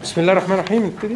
بسم الله الرحمن الرحيم نبتدي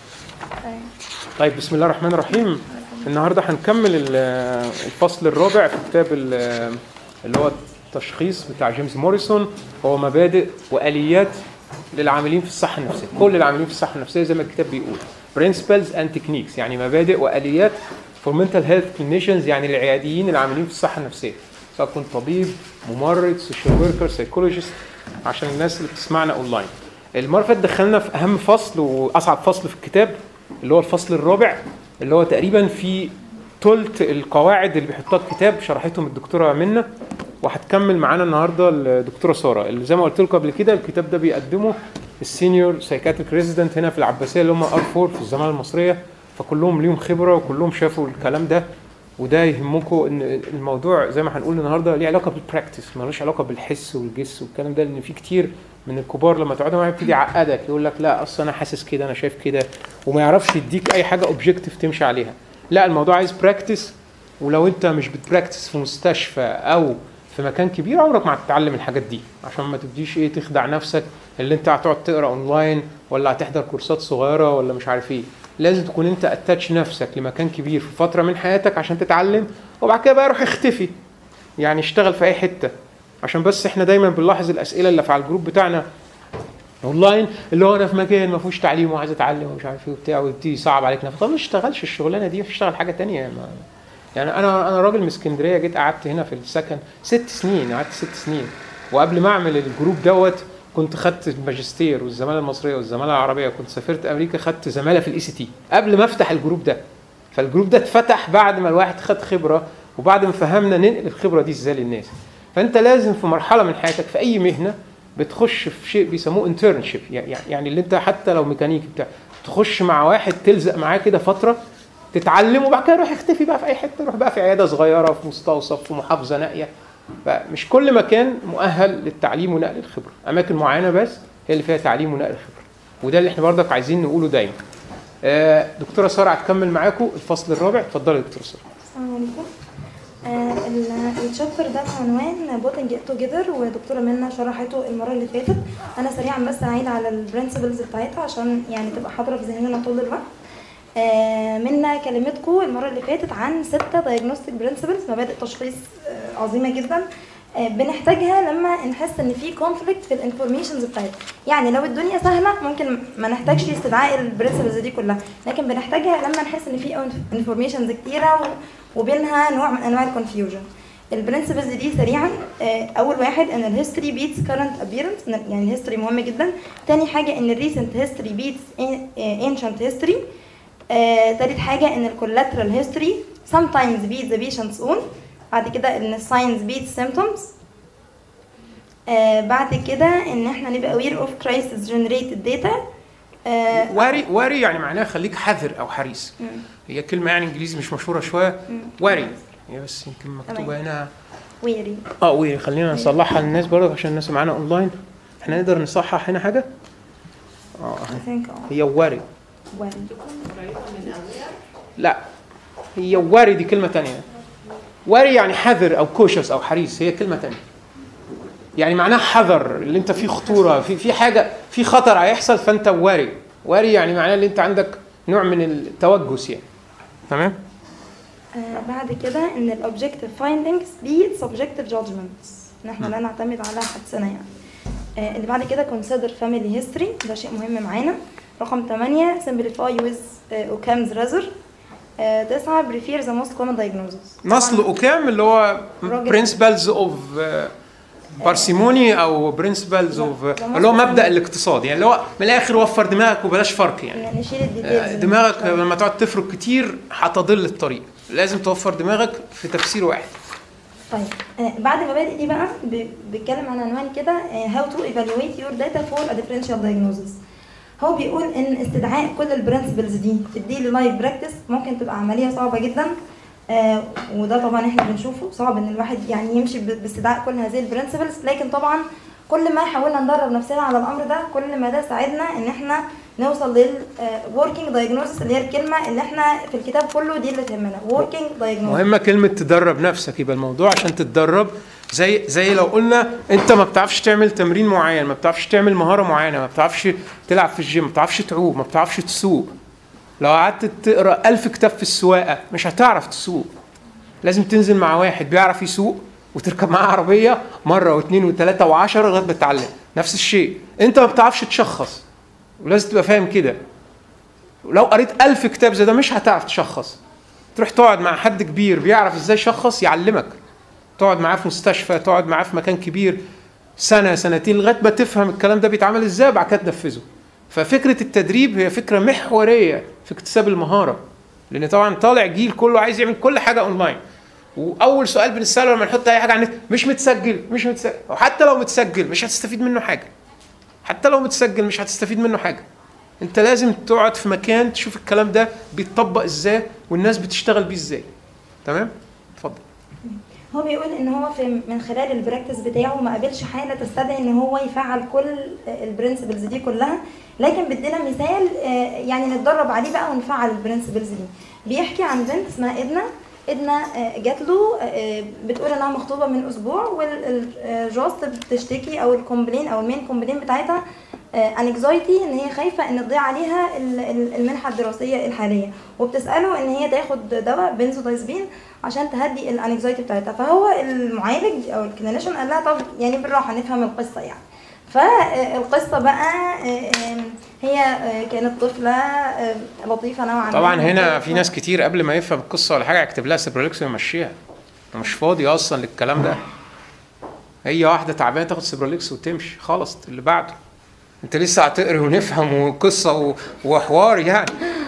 طيب بسم الله الرحمن الرحيم النهارده هنكمل ال- الفصل الرابع في كتاب ال- اللي هو التشخيص بتاع جيمس موريسون هو مبادئ واليات للعاملين في الصحه النفسيه كل العاملين في الصحه النفسيه زي ما الكتاب بيقول principles and techniques يعني مبادئ واليات for mental health clinicians يعني العياديين العاملين في الصحه النفسيه سواء كنت طبيب ممرض سوشيال وركر سايكولوجيست عشان الناس اللي بتسمعنا اونلاين المره اللي فاتت دخلنا في اهم فصل واصعب فصل في الكتاب اللي هو الفصل الرابع اللي هو تقريبا في تلت القواعد اللي بيحطها الكتاب شرحتهم الدكتوره منى وهتكمل معانا النهارده الدكتوره ساره اللي زي ما قلت لكم قبل كده الكتاب ده بيقدمه السينيور سايكاتريك ريزيدنت هنا في العباسيه اللي هم ار 4 في الزماله المصريه فكلهم ليهم خبره وكلهم شافوا الكلام ده وده يهمكم ان الموضوع زي ما هنقول النهارده ليه علاقه بالبراكتس ملوش علاقه بالحس والجس والكلام ده لان في كتير من الكبار لما تقعد معاه يبتدي يعقدك يقول لك لا اصل انا حاسس كده انا شايف كده وما يعرفش يديك اي حاجه اوبجكتيف تمشي عليها لا الموضوع عايز براكتس ولو انت مش بتبراكتس في مستشفى او في مكان كبير عمرك ما هتتعلم الحاجات دي عشان ما تبديش ايه تخدع نفسك اللي انت هتقعد تقرا اونلاين ولا هتحضر كورسات صغيره ولا مش عارف ايه لازم تكون انت اتاتش نفسك لمكان كبير في فتره من حياتك عشان تتعلم وبعد كده بقى روح اختفي يعني اشتغل في اي حته عشان بس احنا دايما بنلاحظ الاسئله اللي في على الجروب بتاعنا اونلاين اللي هو انا في مكان ما فيهوش تعليم وعايز اتعلم ومش عارف ايه وبتاع ويبتدي يصعب عليك نفسك طب ما تشتغلش الشغلانه دي اشتغل حاجه تانية ما يعني انا انا راجل من اسكندريه جيت قعدت هنا في السكن ست سنين قعدت ست سنين وقبل ما اعمل الجروب دوت كنت خدت الماجستير والزماله المصريه والزماله العربيه كنت سافرت امريكا خدت زماله في الاي سي تي قبل ما افتح الجروب ده فالجروب ده اتفتح بعد ما الواحد خد خبره وبعد ما فهمنا ننقل الخبره دي ازاي للناس فانت لازم في مرحله من حياتك في اي مهنه بتخش في شيء بيسموه انترنشيب يعني اللي انت حتى لو ميكانيكي بتاع تخش مع واحد تلزق معاه كده فتره تتعلم وبعد كده روح اختفي بقى في اي حته روح بقى في عياده صغيره في مستوصف في محافظه نائيه فمش كل مكان مؤهل للتعليم ونقل الخبره اماكن معينه بس هي اللي فيها تعليم ونقل الخبره وده اللي احنا برضك عايزين نقوله دايما آه، دكتوره ساره هتكمل معاكم الفصل الرابع اتفضلي يا دكتوره ساره السلام عليكم آه، ال- الشابتر ده بعنوان بوتنج توجذر ودكتوره منى شرحته المره اللي فاتت انا سريعا بس هعيد على البرنسبلز بتاعتها عشان يعني تبقى حاضره في ذهننا طول الوقت آه، منى كلمتكم المره اللي فاتت عن ستة دايجنوستيك برنسبلز مبادئ تشخيص آه، عظيمه جدا آه، بنحتاجها لما نحس ان في كونفليكت في الانفورميشنز بتاعتنا يعني لو الدنيا سهله ممكن ما نحتاجش استدعاء البرنسبلز دي كلها لكن بنحتاجها لما نحس ان في انفورميشنز كتيره و- وبينها نوع من انواع الكونفيوجن البرنسبلز دي سريعا آه، اول واحد ان الهيستوري بيتس كارنت ابيرنس يعني الهيستوري مهم جدا تاني حاجه ان الريسنت هيستوري بيتس انشنت هيستوري تالت حاجه ان الكولاترال هيستوري sometimes beat the patient's own بعد كده ان الساينز beats symptoms آه بعد كده ان احنا نبقى aware of crisis generated data آه واري واري يعني معناها خليك حذر او حريص مم. هي كلمه يعني انجليزي مش مشهوره شويه مم. واري هي بس يمكن مكتوبه تمام. هنا weary اه واري خلينا نصلحها للناس برضه عشان الناس معانا اونلاين احنا نقدر نصحح هنا حاجه اه I think اه هي واري worry لا هي واري دي كلمه تانية واري يعني حذر او كوشس او حريص هي كلمه تانية يعني معناها حذر اللي انت فيه خطوره في في حاجه في خطر هيحصل فانت واري واري يعني معناه اللي انت عندك نوع من التوجس يعني تمام آه بعد كده ان الاوبجكتيف فايندينجز beat subjective judgments ان احنا لا نعتمد على حدسنا يعني آه اللي بعد كده consider family history ده شيء مهم معانا رقم 8 simplify with آه Occam's razor آه تسعة prefer the most common diagnosis نصل طبعاً اوكام اللي هو راجل- principles of بارسيموني او principles of اللي هو مبدا الاقتصاد يعني اللي هو من الاخر وفر دماغك وبلاش فرق يعني يعني نشيل الديتيلز دماغك لما تقعد تفرق كتير هتضل الطريق لازم توفر دماغك في تفسير واحد طيب آه، بعد المبادئ دي بقى ب- بيتكلم عن عنوان كده آه، how to evaluate your data for a differential diagnosis هو بيقول ان استدعاء كل البرنسبلز دي في الديلي لايف براكتس ممكن تبقى عمليه صعبه جدا آه وده طبعا احنا بنشوفه صعب ان الواحد يعني يمشي ب- باستدعاء كل هذه البرنسبلز لكن طبعا كل ما حاولنا ندرب نفسنا على الامر ده كل ما ده ساعدنا ان احنا نوصل لل working diagnosis اللي هي الكلمه اللي احنا في الكتاب كله دي اللي تهمنا working diagnosis مهمه كلمه تدرب نفسك يبقى الموضوع عشان تتدرب زي زي لو قلنا انت ما بتعرفش تعمل تمرين معين ما بتعرفش تعمل مهاره معينه ما بتعرفش تلعب في الجيم ما بتعرفش تعوم ما بتعرفش تسوق لو قعدت تقرا ألف كتاب في السواقه مش هتعرف تسوق لازم تنزل مع واحد بيعرف يسوق وتركب معاه عربيه مره واثنين وثلاثه وعشرة لغايه ما تتعلم نفس الشيء انت ما بتعرفش تشخص ولازم تبقى فاهم كده ولو قريت ألف كتاب زي ده مش هتعرف تشخص تروح تقعد مع حد كبير بيعرف ازاي يشخص يعلمك تقعد معاه في مستشفى تقعد معاه في مكان كبير سنه سنتين لغايه ما تفهم الكلام ده بيتعمل ازاي وبعد كده تنفذه ففكره التدريب هي فكره محوريه في اكتساب المهاره لان طبعا طالع جيل كله عايز يعمل كل حاجه اونلاين واول سؤال بنساله لما نحط اي حاجه على النت مش متسجل مش متسجل وحتى لو متسجل مش هتستفيد منه حاجه حتى لو متسجل مش هتستفيد منه حاجه انت لازم تقعد في مكان تشوف الكلام ده بيتطبق ازاي والناس بتشتغل بيه ازاي تمام اتفضل هو بيقول ان هو في من خلال البراكتس بتاعه ما قابلش حاله تستدعي ان هو يفعل كل البرنسبلز دي كلها لكن بدينا مثال آه، يعني نتدرب عليه بقى ونفعل البرنسبلز دي بيحكي عن بنت اسمها ادنا ادنا آه، جات له آه، بتقول انها مخطوبه من اسبوع والجاست بتشتكي او الكومبلين او المين كومبلين بتاعتها انكزايتي ان هي خايفه ان تضيع عليها ال- ال- المنحه الدراسيه الحاليه وبتساله ان هي تاخد دواء بنزودايزبين عشان تهدي الانكزايتي بتاعتها فهو المعالج او الكلينيشن قال لها طب يعني بالراحه نفهم القصه يعني فالقصه بقى آه، هي آه، كانت طفله آه، لطيفه نوعا ما طبعا هنا في ناس كتير قبل ما يفهم القصه ولا حاجه يكتب لها سيبروليكس ويمشيها أنا مش فاضي اصلا للكلام ده هي واحده تعبانه تاخد سيبروليكس وتمشي خلاص اللي بعده انت لسه هتقري ونفهم وقصه و- وحوار يعني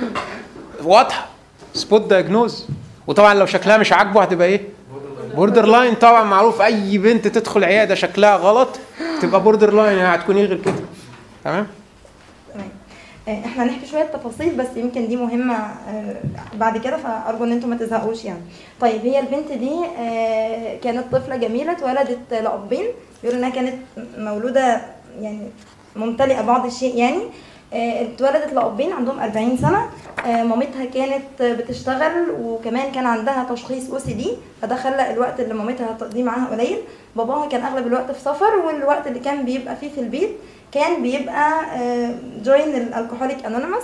واضحه سبوت دايجنوز وطبعا لو شكلها مش عاجبه هتبقى ايه بوردر لاين طبعا معروف اي بنت تدخل عياده شكلها غلط تبقى بوردر لاين يعني هتكون ايه غير كده تمام تمام آه، احنا هنحكي شويه تفاصيل بس يمكن دي مهمه آه، بعد كده فارجو ان انتم ما تزهقوش يعني طيب هي البنت دي آه، كانت طفله جميله اتولدت لابين بيقولوا انها كانت مولوده يعني ممتلئه بعض الشيء يعني آه، اتولدت لابين عندهم 40 سنه آه، مامتها كانت بتشتغل وكمان كان عندها تشخيص او سي دي فده خلى الوقت اللي مامتها تقضيه معاها قليل باباها كان اغلب الوقت في سفر والوقت اللي كان بيبقى فيه في البيت كان بيبقى جوين الالكوهوليك انونيمس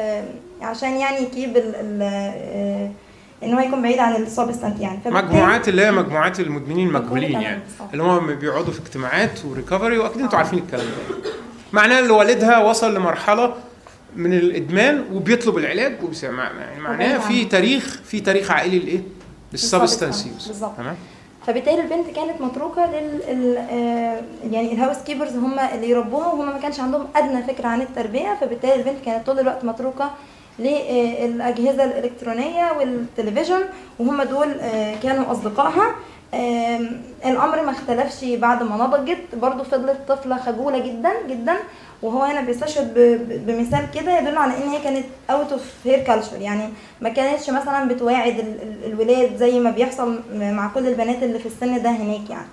عشان يعني يكيب ال ال آه، ان هو يكون بعيد عن السبستانت يعني فبالتالي- مجموعات اللي هي مجموعات المدمنين المجهولين مجهولين يعني صح. اللي هم بيقعدوا في اجتماعات وريكفري واكيد انتوا عارفين الكلام ده معناه ان والدها وصل لمرحله من الادمان وبيطلب العلاج وبيسمع يعني معناها في تاريخ في تاريخ عائلي لايه؟ للسبستانس يوز بالظبط. تمام فبالتالي البنت كانت متروكه لل ال- آه، يعني الهاوس كيبرز هم اللي يربوها وهم ما كانش عندهم ادنى فكره عن التربيه فبالتالي البنت كانت طول الوقت متروكه للاجهزه الالكترونيه والتلفزيون وهم دول آه، كانوا اصدقائها آم، الامر ما اختلفش بعد ما نضجت برضو فضلت طفله خجوله جدا جدا وهو هنا بيستشهد ب- ب- بمثال كده يدل على ان هي كانت اوت اوف هير كلتشر يعني ما كانتش مثلا بتواعد ال- ال- الولاد زي ما بيحصل مع كل البنات اللي في السن ده هناك يعني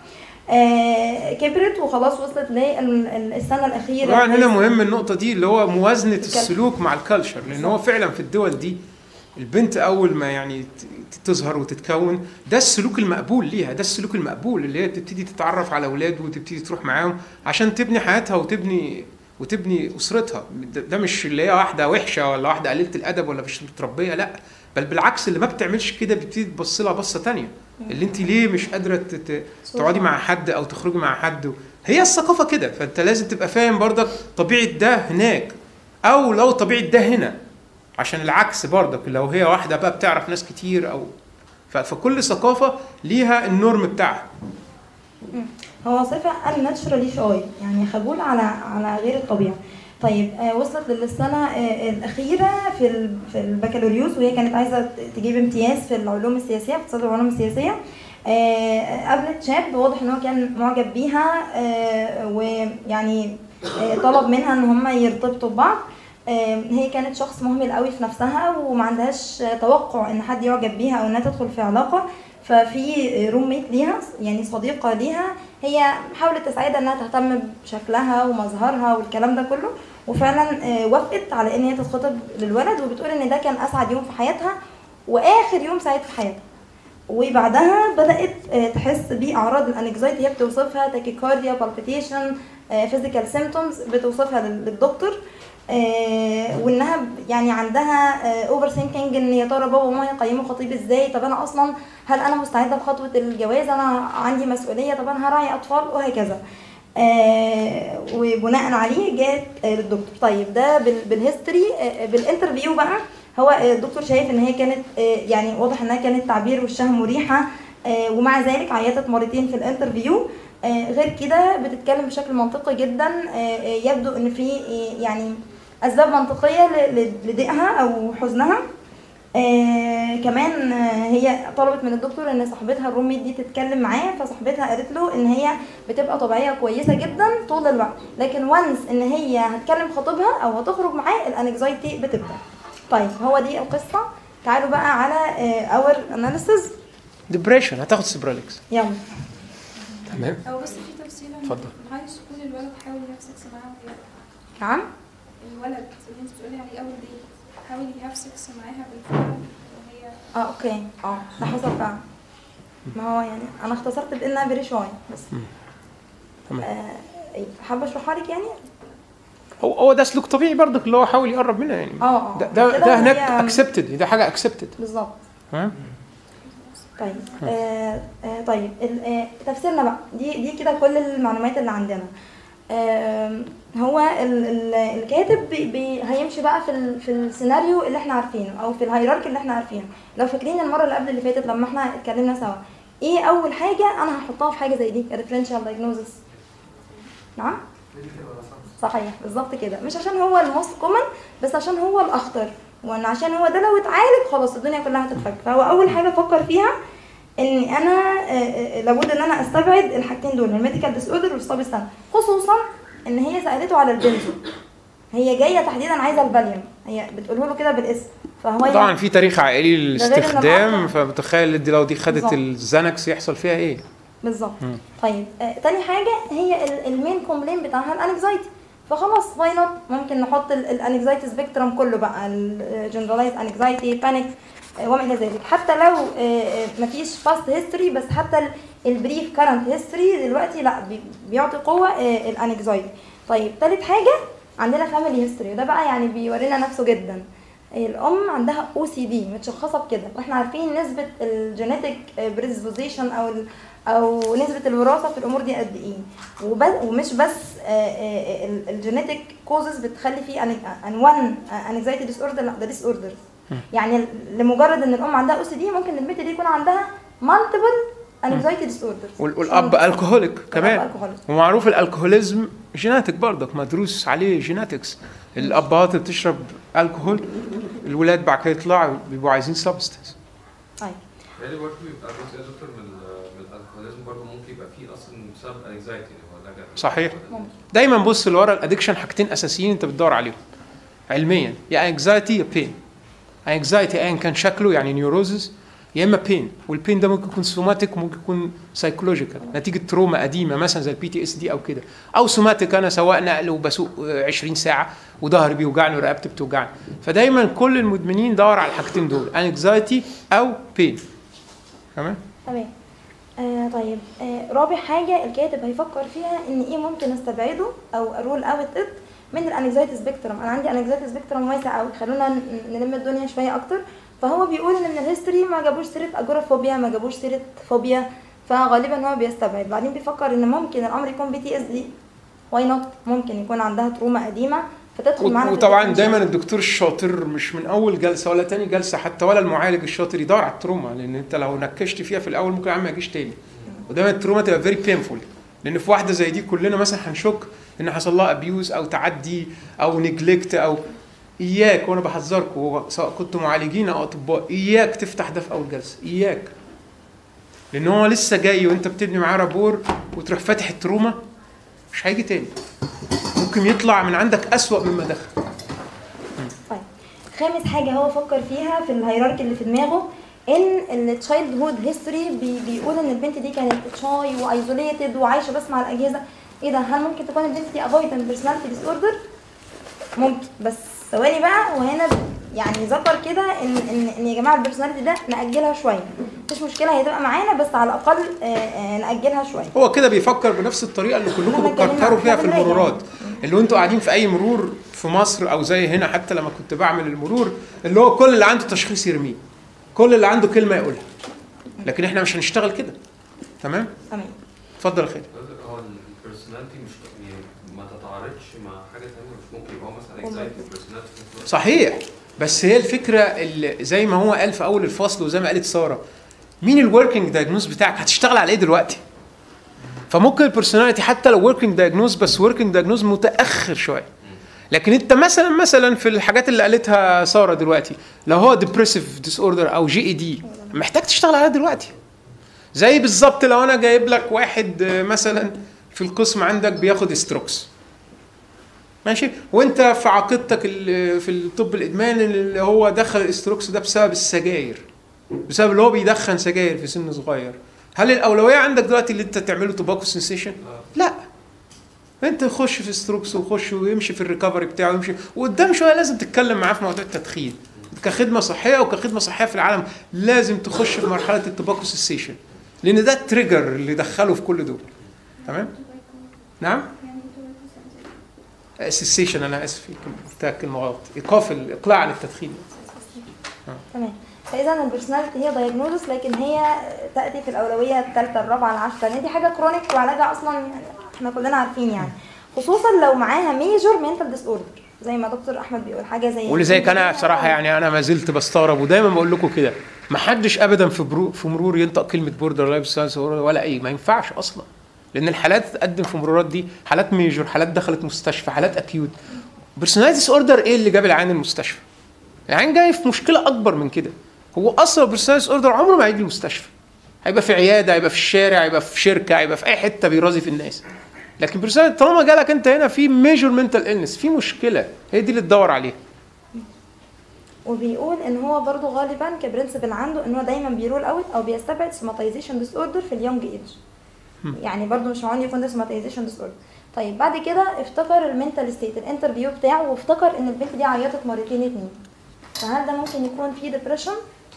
آه كبرت وخلاص وصلت للسنه الاخيره طبعا هنا مهم النقطه دي اللي هو موازنه السلوك مع الكالتشر لان هو فعلا في الدول دي البنت اول ما يعني ت- تظهر وتتكون ده السلوك المقبول ليها ده السلوك المقبول اللي هي تبتدي تتعرف على اولاد وتبتدي تروح معاهم عشان تبني حياتها وتبني وتبني اسرتها ده ده مش اللي هي واحده وحشه ولا واحده قليله الادب ولا مش متربيه لا بل بالعكس اللي ما بتعملش كده بتبتدي تبص لها بصه تانية اللي انت ليه مش قادره ت- ت- تقعدي مع حد او تخرجي مع حد هي الثقافه كده فانت لازم تبقى فاهم برضك طبيعه ده هناك او لو طبيعه ده هنا عشان العكس برضك لو هي واحده بقى بتعرف ناس كتير او ف- فكل ثقافه ليها النورم بتاعها هو صفة الناتشرالي شاي يعني خجول على على غير الطبيعة طيب آه وصلت للسنة آه الأخيرة في ال- في البكالوريوس وهي كانت عايزة ت- تجيب امتياز في العلوم السياسية اقتصاد العلوم السياسية آه قابلت شاب واضح ان هو كان معجب بيها آه ويعني آه طلب منها ان هم يرتبطوا ببعض آه، هي كانت شخص مهمل قوي في نفسها وما عندهاش آه، توقع ان حد يعجب بيها او انها تدخل في علاقه ففي روم ميت ليها يعني صديقه ليها هي حاولت تساعدها انها تهتم بشكلها ومظهرها والكلام ده كله وفعلا آه، وافقت على ان هي تتخطب للولد وبتقول ان ده كان اسعد يوم في حياتها واخر يوم سعيد في حياتها وبعدها بدات آه، تحس باعراض الانكزايتي هي بتوصفها تاكيكارديا بالبيتيشن فيزيكال سيمتومز بتوصفها لل- للدكتور آه، وانها ب- يعني عندها اوفر ثينكينج ان يا ترى بابا وماما هيقيموا خطيبي ازاي طب انا اصلا هل انا مستعده لخطوه الجواز انا عندي مسؤوليه طب انا هراعي اطفال وهكذا آه وبناء عليه جات آه للدكتور طيب ده بال- بالهيستوري آه بالانترفيو بقى هو آه، الدكتور شايف ان هي كانت آه يعني واضح انها كانت تعبير وشها مريحه آه ومع ذلك عيطت مرتين في الانترفيو آه غير كده بتتكلم بشكل منطقي جدا آه آه يبدو ان في آه يعني اسباب منطقيه ل- ل- لضيقها او حزنها آه كمان آه هي طلبت من الدكتور ان صاحبتها الروميت دي تتكلم معاه فصاحبتها قالت له ان هي بتبقى طبيعيه كويسه جدا طول الوقت لكن وانس ان هي هتكلم خطيبها او هتخرج معاه الانكزايتي بتبدا طيب هو دي القصه تعالوا بقى على اور اناليسز ديبريشن هتاخد سبراليكس يلا تمام هو بس في تفصيلة إن اتفضل. في الهاي سكول الولد حاول يهاف سكس معاها وهي نعم الولد اللي انت بتقولي عليه اول دي حاول يهاف سكس معاها بالفعل وهي اه اوكي اه ده حصل فعلا ما هو يعني انا اختصرت بانها فيري شوي بس تمام. آه إيه، حابه اشرحها لك يعني هو هو ده سلوك طبيعي برضك اللي هو حاول يقرب منها يعني اه اه ده ده, كده ده هناك هي- اكسبتد ده حاجه اكسبتد بالظبط ها طيب آه آه طيب ال- آه تفسيرنا بقى دي دي كده كل المعلومات اللي عندنا آه هو ال- ال- الكاتب بي بي هيمشي بقى في ال في السيناريو اللي احنا عارفينه او في الهيراركي اللي احنا عارفينه لو فاكرين المره اللي قبل اللي فاتت لما احنا اتكلمنا سوا ايه اول حاجه انا هحطها في حاجه زي دي كديفرنشال دايجنوزس نعم صحيح بالظبط كده مش عشان هو الموست كومن بس عشان هو الاخطر وان عشان هو ده لو اتعالج خلاص الدنيا كلها هتتفك فهو اول حاجه افكر فيها ان انا آه، آه، لابد ان انا استبعد الحاجتين دول الميديكال ديس اوردر والسبستان خصوصا ان هي سالته على البنزو هي جايه تحديدا عايزه الفاليوم هي بتقوله له كده بالاسم فهو طبعا في تاريخ عائلي غير إن للاستخدام الأعضاء- فبتخيل دي لو دي خدت بالظبط. الزانكس يحصل فيها ايه بالظبط طيب آه تاني حاجه هي ال- المين كومبلين بتاعها الانكزايتي فخلاص واي نوت ممكن نحط الانكزايتي سبيكترم كله بقى الجنرالايز انكزايتي بانيك وما الى ذلك حتى لو آه، آه، مفيش فاست هيستوري بس حتى البريف كارنت هيستوري دلوقتي لا بي- بيعطي قوه الانكزايتي طيب تالت حاجه عندنا فاميلي هيستوري وده بقى يعني بيورينا نفسه جدا الام عندها او سي دي متشخصه بكده واحنا عارفين نسبه الجينيتك بريسبوزيشن او ال او نسبه الوراثه في الامور دي قد ايه وبس ومش بس الجينيتك كوزز بتخلي فيه انوان انكزايتي ديس اوردر لا ده ديس اوردر يعني لمجرد ان الام عندها او سي دي ممكن البنت دي يكون عندها مالتيبل انكزايتي ديس اوردر وال- والاب الكهوليك كمان الكهوليك. ومعروف الالكهوليزم جيناتيك برضك مدروس عليه جيناتكس الابهات اللي بتشرب الكحول الولاد بعد كده يطلعوا بيبقوا عايزين سبستنس طيب يعني برضه بيبقى جزء يا دكتور من ال- من الالكوليزم برضه ممكن يبقى فيه اصلا بسبب انكزايتي ولا حاجه صحيح. ممكن دايما بص اللي ورا الادكشن حاجتين اساسيين انت بتدور عليهم علميا يا انكزايتي يا بين انكزايتي ايا كان شكله يعني نيوروزز يا اما بين والبين ده ممكن يكون سوماتيك وممكن يكون سايكولوجيكال نتيجه تروما قديمه مثلا زي البي تي اس دي او كده او سوماتيك انا سواق نقل وبسوق آه، 20 ساعه وظهري بيوجعني ورقبتي بتوجعني فدايما كل المدمنين دور على الحاجتين دول انكزايتي او بين تمام تمام آه طيب آه رابع حاجة الكاتب هيفكر فيها ان ايه ممكن استبعده او رول اوت ات من الانكزايتي سبيكترم انا عندي انكزايتي سبيكترم واسع قوي خلونا ن- نلم الدنيا شوية اكتر فهو بيقول ان من الهيستوري ما جابوش سيرة اجورافوبيا ما جابوش سيرة فوبيا فغالبا هو بيستبعد بعدين بيفكر ان ممكن الامر يكون بي تي اس دي واي نوت ممكن يكون عندها تروما قديمة فتدخل معانا في وطبعا الديفرنشال. دايما الدكتور الشاطر مش من اول جلسه ولا تاني جلسه حتى ولا المعالج الشاطر يدور على التروما لان انت لو نكشت فيها في الاول ممكن يا عم ما يجيش تاني ودايما التروما تبقى فيري بينفول لان في واحده زي دي كلنا مثلا هنشك ان حصل لها ابيوز او تعدي او نجلكت او اياك وانا بحذركم سواء كنتوا معالجين او اطباء اياك تفتح ده في اول جلسه اياك لان هو لسه جاي وانت بتبني معاه رابور وتروح فاتح التروما مش هيجي تاني ممكن يطلع من عندك اسوأ مما دخل طيب خامس حاجة هو فكر فيها في الهيراركي اللي في دماغه ان التشايلد هود هيستوري بي بيقول ان البنت دي كانت شاي وايزوليتد وعايشه بس مع الاجهزه ايه ده هل ممكن تكون البنت دي افويدنت بيرسوناليتي ديس اوردر ممكن بس ثواني بقى وهنا يعني ذكر كده ان ان ان يا جماعه البيرسوناليتي ده ناجلها شويه مفيش مشكله هي تبقى معانا بس على الاقل آه، آه، ناجلها شويه هو كده بيفكر بنفس الطريقه اللي كلكم لما اتكلمنا بتكرروا عن فيها في الحمد لله المرورات اللي انتوا قاعدين في اي مرور في مصر او زي هنا حتى لما كنت بعمل المرور اللي هو كل اللي عنده تشخيص يرميه كل اللي عنده كلمه يقولها لكن احنا مش هنشتغل كده تمام تمام اتفضل يا خالد هو البيرسوناليتي مش يعني ما تتعارضش مع حاجه ثانيه مش ممكن يبقى هو مثلا انكزايتي وبيرسوناليتي في نفس الوقت. صحيح بس هي الفكره اللي زي ما هو قال في اول الفصل وزي ما قالت ساره مين الوركينج دايجنوز بتاعك هتشتغل على ايه دلوقتي فممكن البرسوناليتي حتى لو وركينج دايجنوز بس وركينج دايجنوز متاخر شويه لكن انت مثلا مثلا في الحاجات اللي قالتها ساره دلوقتي لو هو ديبريسيف ديس اوردر او جي اي دي محتاج تشتغل عليها دلوقتي زي بالظبط لو انا جايب لك واحد آه، مثلا في القسم عندك بياخد استروكس ماشي وانت في عقيدتك ال- في الطب الادمان اللي هو دخل الاستروكس ده بسبب السجاير بسبب اللي هو بيدخن سجاير في سن صغير هل الاولويه عندك دلوقتي اللي انت تعمله توباكو سنسيشن لا انت خش في ستروكس وخش ويمشي في الريكفري بتاعه ويمشي وقدام شويه لازم تتكلم معاه في موضوع التدخين كخدمه صحيه وكخدمه صحيه في العالم لازم تخش في مرحله التوباكو سنسيشن لان ده التريجر اللي دخله في كل دول تمام نعم يعني تبقى سيسيشن انا اسف قلت لك كلمه غلط ايقاف الاقلاع عن التدخين تمام فاذا البرسوناليتي هي دايجنوزس لكن هي تاتي في الاولويه الثالثه الرابعه العاشره لان دي حاجه كرونيك وعلاجها اصلا يعني احنا كلنا عارفين يعني خصوصا لو معاها ميجور منتال ديس اوردر زي ما دكتور احمد بيقول حاجه زي ولذلك انا بصراحه يعني انا ما زلت بستغرب ودايما بقول لكم كده ما حدش ابدا في برو في مرور ينطق كلمه بوردر لايف ساينس ولا اي ما ينفعش اصلا لان الحالات تقدم في مرورات دي حالات ميجور حالات دخلت مستشفى حالات اكيوت بيرسوناليتي اوردر ايه اللي جاب العيان المستشفى العيان جاي في مشكله اكبر من كده هو اصلا بيرسوناليتي اوردر عمره ما هيجي المستشفى هيبقى في عياده هيبقى في الشارع هيبقى في شركه هيبقى في اي حته بيرازي في الناس لكن بيرسوناليتي طالما جالك انت هنا في ميجور منتال النس في مشكله هي دي اللي تدور عليها وبيقول ان هو برضو غالبا كبرنسبل عنده ان هو دايما بيرول اوت او بيستبعد سوماتيزيشن ديس اوردر في اليونج ايج يعني برضو مش معقول يكون ده سوماتيزيشن ديس اوردر طيب بعد كده افتكر المنتال ستيت الانترفيو بتاعه وافتكر ان البنت دي عيطت مرتين اتنين فهل ده ممكن يكون فيه ديبريشن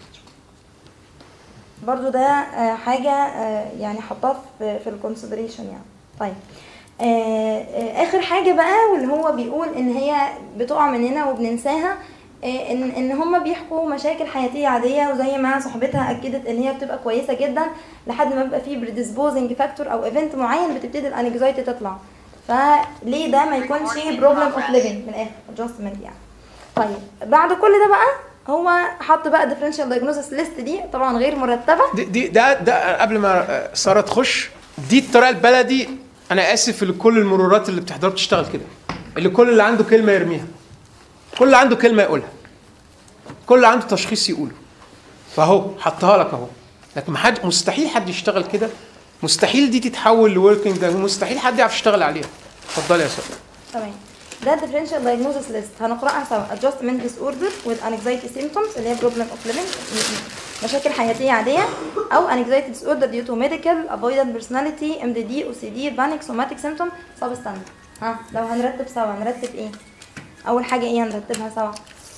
برضو ده آه، حاجة آه، يعني حطاه في في الكونسيدريشن يعني طيب آه، آه، اخر حاجة بقى واللي هو بيقول ان هي بتقع مننا وبننساها آه، ان ان هم بيحكوا مشاكل حياتيه عاديه وزي ما صاحبتها اكدت ان هي بتبقى كويسه جدا لحد ما بيبقى فيه بريدisposing فاكتور او ايفنت معين بتبتدي الانكزايتي تطلع فليه ده ما يكونش بروبلم اوف ليفنج من الاخر ادجستمنت يعني طيب بعد كل ده بقى هو حط بقى ديفرنشال دايجنوستس ليست دي طبعا غير مرتبه دي, دي ده ده قبل ما آه، ساره تخش دي الطريقه البلدي انا اسف لكل المرورات اللي بتحضر بتشتغل كده اللي كل اللي عنده كلمه يرميها كل اللي عنده كلمه يقولها كل اللي عنده تشخيص يقوله فاهو حطها لك اهو لكن ما حد مستحيل حد يشتغل كده مستحيل دي تتحول لوركينج ده مستحيل حد يعرف يشتغل عليها اتفضلي يا ساره تمام ده differential diagnosis list هنقراها سوا adjustment disorder with anxiety symptoms اللي هي problem of living مشاكل حياتية عادية أو anxiety disorder due to medical avoidant personality MDD OCD panic somatic symptom substandard ها لو هنرتب سوا نرتب ايه أول حاجة ايه هنرتبها سوا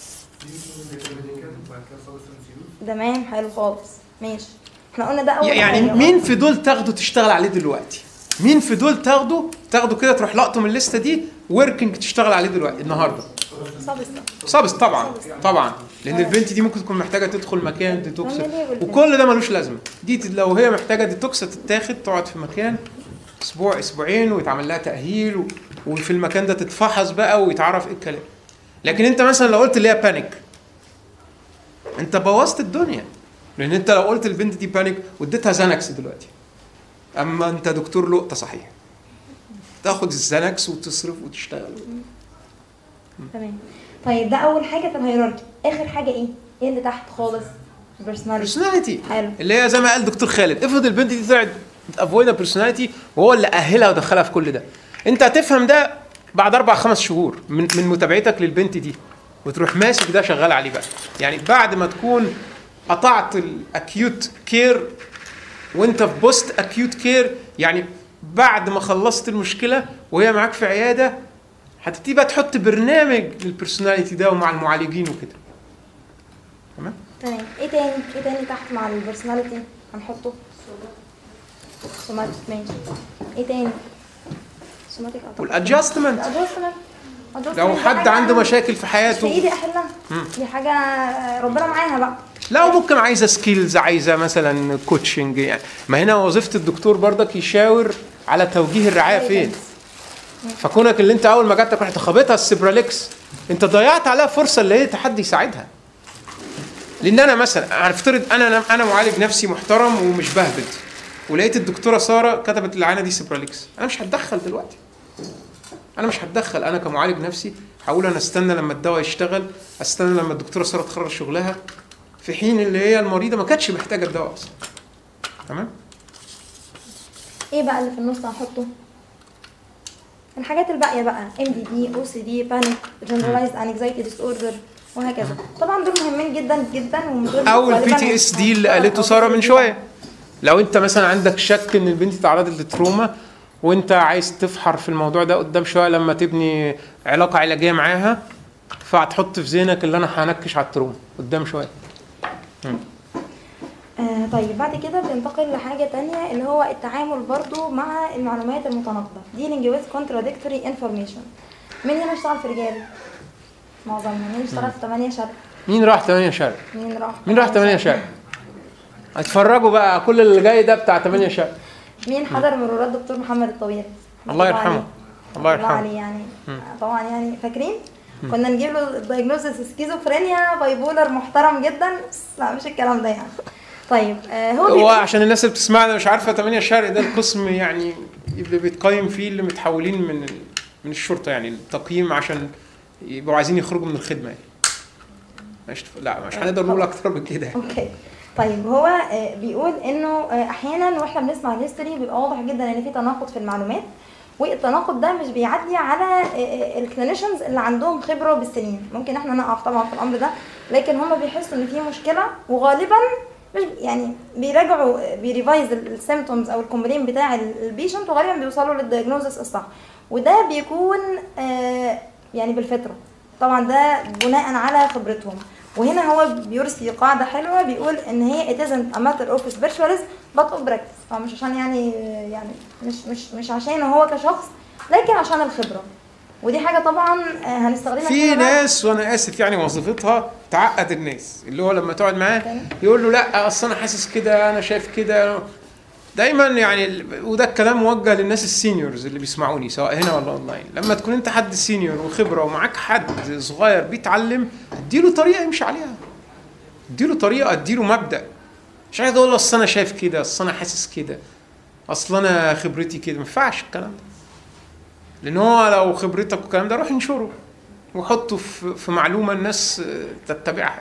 تمام حلو خالص ماشي احنا قلنا ده أول يعني حاجة. مين في دول تاخده تشتغل عليه دلوقتي مين في دول تاخده تاخده كده تروح لقطه من الليسته دي وركينج تشتغل عليه دلوقتي النهارده substandard صابس طبعا طبعا لان البنت دي ممكن تكون محتاجه تدخل مكان ديتوكس أمال إيه والبنت؟ وكل ده ملوش لازمه دي ت- لو هي محتاجه ديتوكس تتاخد تقعد في مكان اسبوع اسبوعين ويتعمل لها تاهيل و... وفي المكان ده تتفحص بقى ويتعرف ايه الكلام لكن انت مثلا لو قلت اللي هي بانيك انت بوظت الدنيا لان انت لو قلت البنت دي بانيك واديتها زانكس دلوقتي اما انت دكتور لقطه صحيح تاخد الزانكس وتصرف وتشتغل تمام طيب ده أول حاجة في الهيراركي آخر حاجة ايه؟ ايه اللي تحت خالص؟ personality بيرسوناليتي حلو اللي هي زي ما قال دكتور خالد افرض البنت دي طلعت افويد بيرسوناليتي وهو اللي اهلها ودخلها في كل ده انت هتفهم ده بعد اربع خمس شهور من من متابعتك للبنت دي وتروح ماسك ده شغال عليه بقى يعني بعد ما تكون قطعت الاكيوت كير وانت في بوست اكيوت كير يعني بعد ما خلصت المشكله وهي معاك في عياده هتبتدي بقى تحط برنامج للبرسوناليتي ده ومع المعالجين وكده تمام تمام ايه تاني ايه تاني تحت مع البرسوناليتي هنحطه سوماتيك ماشي ايه تاني سوماتيك اعتقد والادجستمنت الادجستمنت لو حد عنده مشاكل في مش في حياته ايدي احلها دي حاجه ربنا معاها بقى لا وممكن عايزه سكيلز عايزه مثلا كوتشنج يعني ما هنا وظيفه الدكتور برضك يشاور على توجيه الرعايه فين فكونك اللي انت اول ما جاتك رحت خابطها السبراليكس انت ضيعت عليها فرصه اللي هي حد يساعدها لان انا مثلا هنفترض انا انا معالج نفسي محترم ومش بهبد ولقيت الدكتوره ساره كتبت العينه دي سبراليكس انا مش هتدخل دلوقتي انا مش هتدخل انا كمعالج نفسي هقول انا استنى لما الدواء يشتغل استنى لما الدكتوره ساره تخلص شغلها في حين اللي هي المريضه ما كانتش محتاجه الدواء اصلا تمام ايه بقى اللي في النص هنحطه الحاجات الباقيه بقى ام دي دي او سي دي بانيك جنرالايزد انكزايتي ديس اوردر وهكذا طبعا دول مهمين جدا جدا ومدول او البي غالباً تي اس دي اللي هنختار قالته أو ساره من PTSD. شويه لو انت مثلا عندك شك ان البنت تعرضت لتروما وانت عايز تفحر في الموضوع ده قدام شويه لما تبني علاقه علاجيه معاها فهتحط في ذهنك اللي انا هنكش على التروما قدام شويه آه طيب بعد كده بننتقل لحاجة تانية اللي هو التعامل برضو مع المعلومات المتناقضة dealing with contradictory information مين هنا اشتغل في رجال؟ معظمنا مين اشتغل في 8 شرق؟ مين راح 8 شارع مين راح مين راح 8 شارع اتفرجوا بقى كل اللي جاي ده بتاع 8 شارع مين حضر مرورات دكتور محمد الطويل؟ الله يرحمه الله الله يرحمه عليه يعني طبعا يعني فاكرين؟ كنا نجيب له دايجنوزس سكيزوفرينيا بايبولر محترم جدا بس لا مش الكلام ده يعني طيب آه هو هو بيقول عشان الناس اللي بتسمعنا مش عارفه 8 شارع ده القسم يعني اللي بيتقيم فيه اللي متحولين من ال... من الشرطه يعني التقييم عشان يبقوا عايزين يخرجوا من الخدمه يعني مش لا مش هنقدر نقول اكتر من كده يعني. اوكي طيب هو آه، بيقول انه آه، احيانا واحنا بنسمع الهيستوري بيبقى واضح جدا ان في تناقض في المعلومات والتناقض ده مش بيعدي على الكلينيشنز اللي عندهم خبره بالسنين ممكن احنا نقف طبعا في الامر ده لكن هم بيحسوا ان في مشكله وغالبا مش يعني بيراجعوا بيريفايز السيمتومز او الكومبلين بتاع البيشنت وغالبا بيوصلوا للدياجنوزس الصح وده بيكون آه، يعني بالفطره طبعا ده بناء على خبرتهم وهنا هو بيرسي قاعدة حلوة بيقول إن هي it isn't a matter of spiritualism but of practice هو مش عشان يعني يعني مش مش مش عشان هو كشخص لكن عشان الخبرة ودي حاجة طبعا آه، هنستخدمها في فيما بعد. ناس وانا اسف يعني وظيفتها تعقد الناس اللي هو لما تقعد معاه يقول له لا اصل انا حاسس كده انا شايف كده دايما يعني ال- وده الكلام موجه للناس السينيورز اللي بيسمعوني سواء هنا ولا اونلاين لما تكون انت حد سينيور وخبره ومعاك حد صغير بيتعلم اديله طريقه يمشي عليها اديله طريقه اديله مبدا مش عايز اقول له اصل انا شايف كده اصل انا حاسس كده اصل انا خبرتي كده ما ينفعش الكلام ده لان هو لو خبرتك والكلام ده روح انشره وحطه في في معلومه الناس آه، تتبعها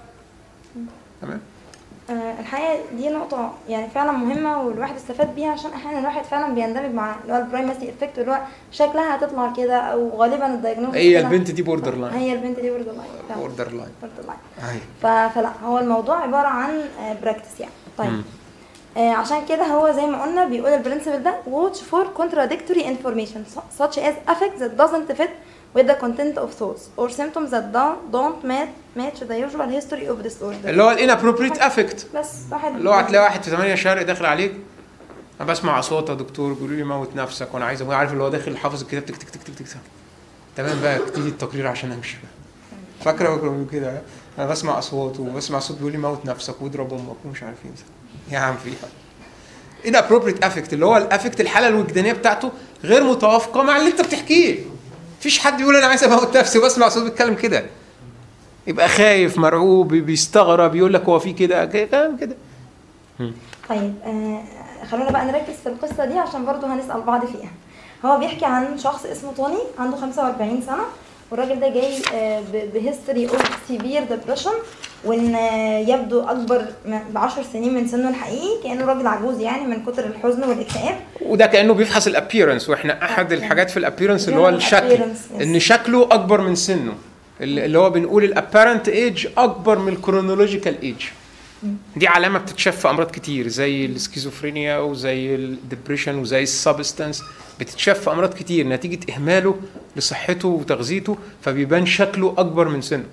تمام آه، الحقيقة دي نقطة يعني فعلا مهمة والواحد استفاد بيها عشان أحيانا الواحد فعلا بيندمج مع اللي هو البرايمسي افكت اللي هو شكلها هتطلع كده أو غالبا الدايجنوز هي البنت دي بوردر لاين هي البنت دي بوردر لاين فعلا. بوردر لاين بوردر لاين ايوه ف- فلا هو الموضوع عبارة عن براكتس يعني طيب آه عشان كده هو زي ما قلنا بيقول البرنسبل ده watch for contradictory information su- such as affect that doesn't fit with the content of thoughts or symptoms that don't, don't match, match the usual history of disorder اللي هو الانابروبريت افكت بس واحد اللي هو هتلاقي واحد في 8 شهر داخل عليك انا بسمع اصوات يا دكتور بيقولوا لي موت نفسك وانا عايز أبقى عارف اللي هو داخل حافظ الكتاب تك تك تك تك تك تك تمام بقى ابتدي التقرير عشان امشي بقى فاكره فاكره بيقولوا كده انا بسمع اصوات وبسمع صوت بيقول لي موت نفسك واضرب امك ومش عارف ايه يا عم فيها inappropriate افكت اللي هو الافكت الحاله الوجدانيه بتاعته غير متوافقه مع اللي انت بتحكيه مفيش حد يقول انا عايز اموت نفسي وبسمع صوت بيتكلم كده يبقى خايف مرعوب بيستغرب يقول لك هو في كده كده كده طيب آه خلونا بقى نركز في القصة دي عشان برضو هنسأل بعض فيها هو بيحكي عن شخص اسمه توني عنده 45 سنة والراجل ده جاي بهيستوري اوف سيفير ديبريشن وان آه، يبدو اكبر ب 10 سنين من سنه الحقيقي كانه راجل عجوز يعني من كتر الحزن والاكتئاب وده كانه بيفحص الابييرنس واحنا احد الحاجات في الابييرنس اللي هو General الشكل appearance, yes. ان شكله اكبر من سنه اللي اللي هو بنقول الابيرنت ايج اكبر من الكرونولوجيكال ايج مم. دي علامه بتتشاف في امراض كتير زي السكيزوفرينيا وزي الدبريشن وزي السبستنس بتتشاف في امراض كتير نتيجه اهماله لصحته وتغذيته فبيبان شكله اكبر من سنه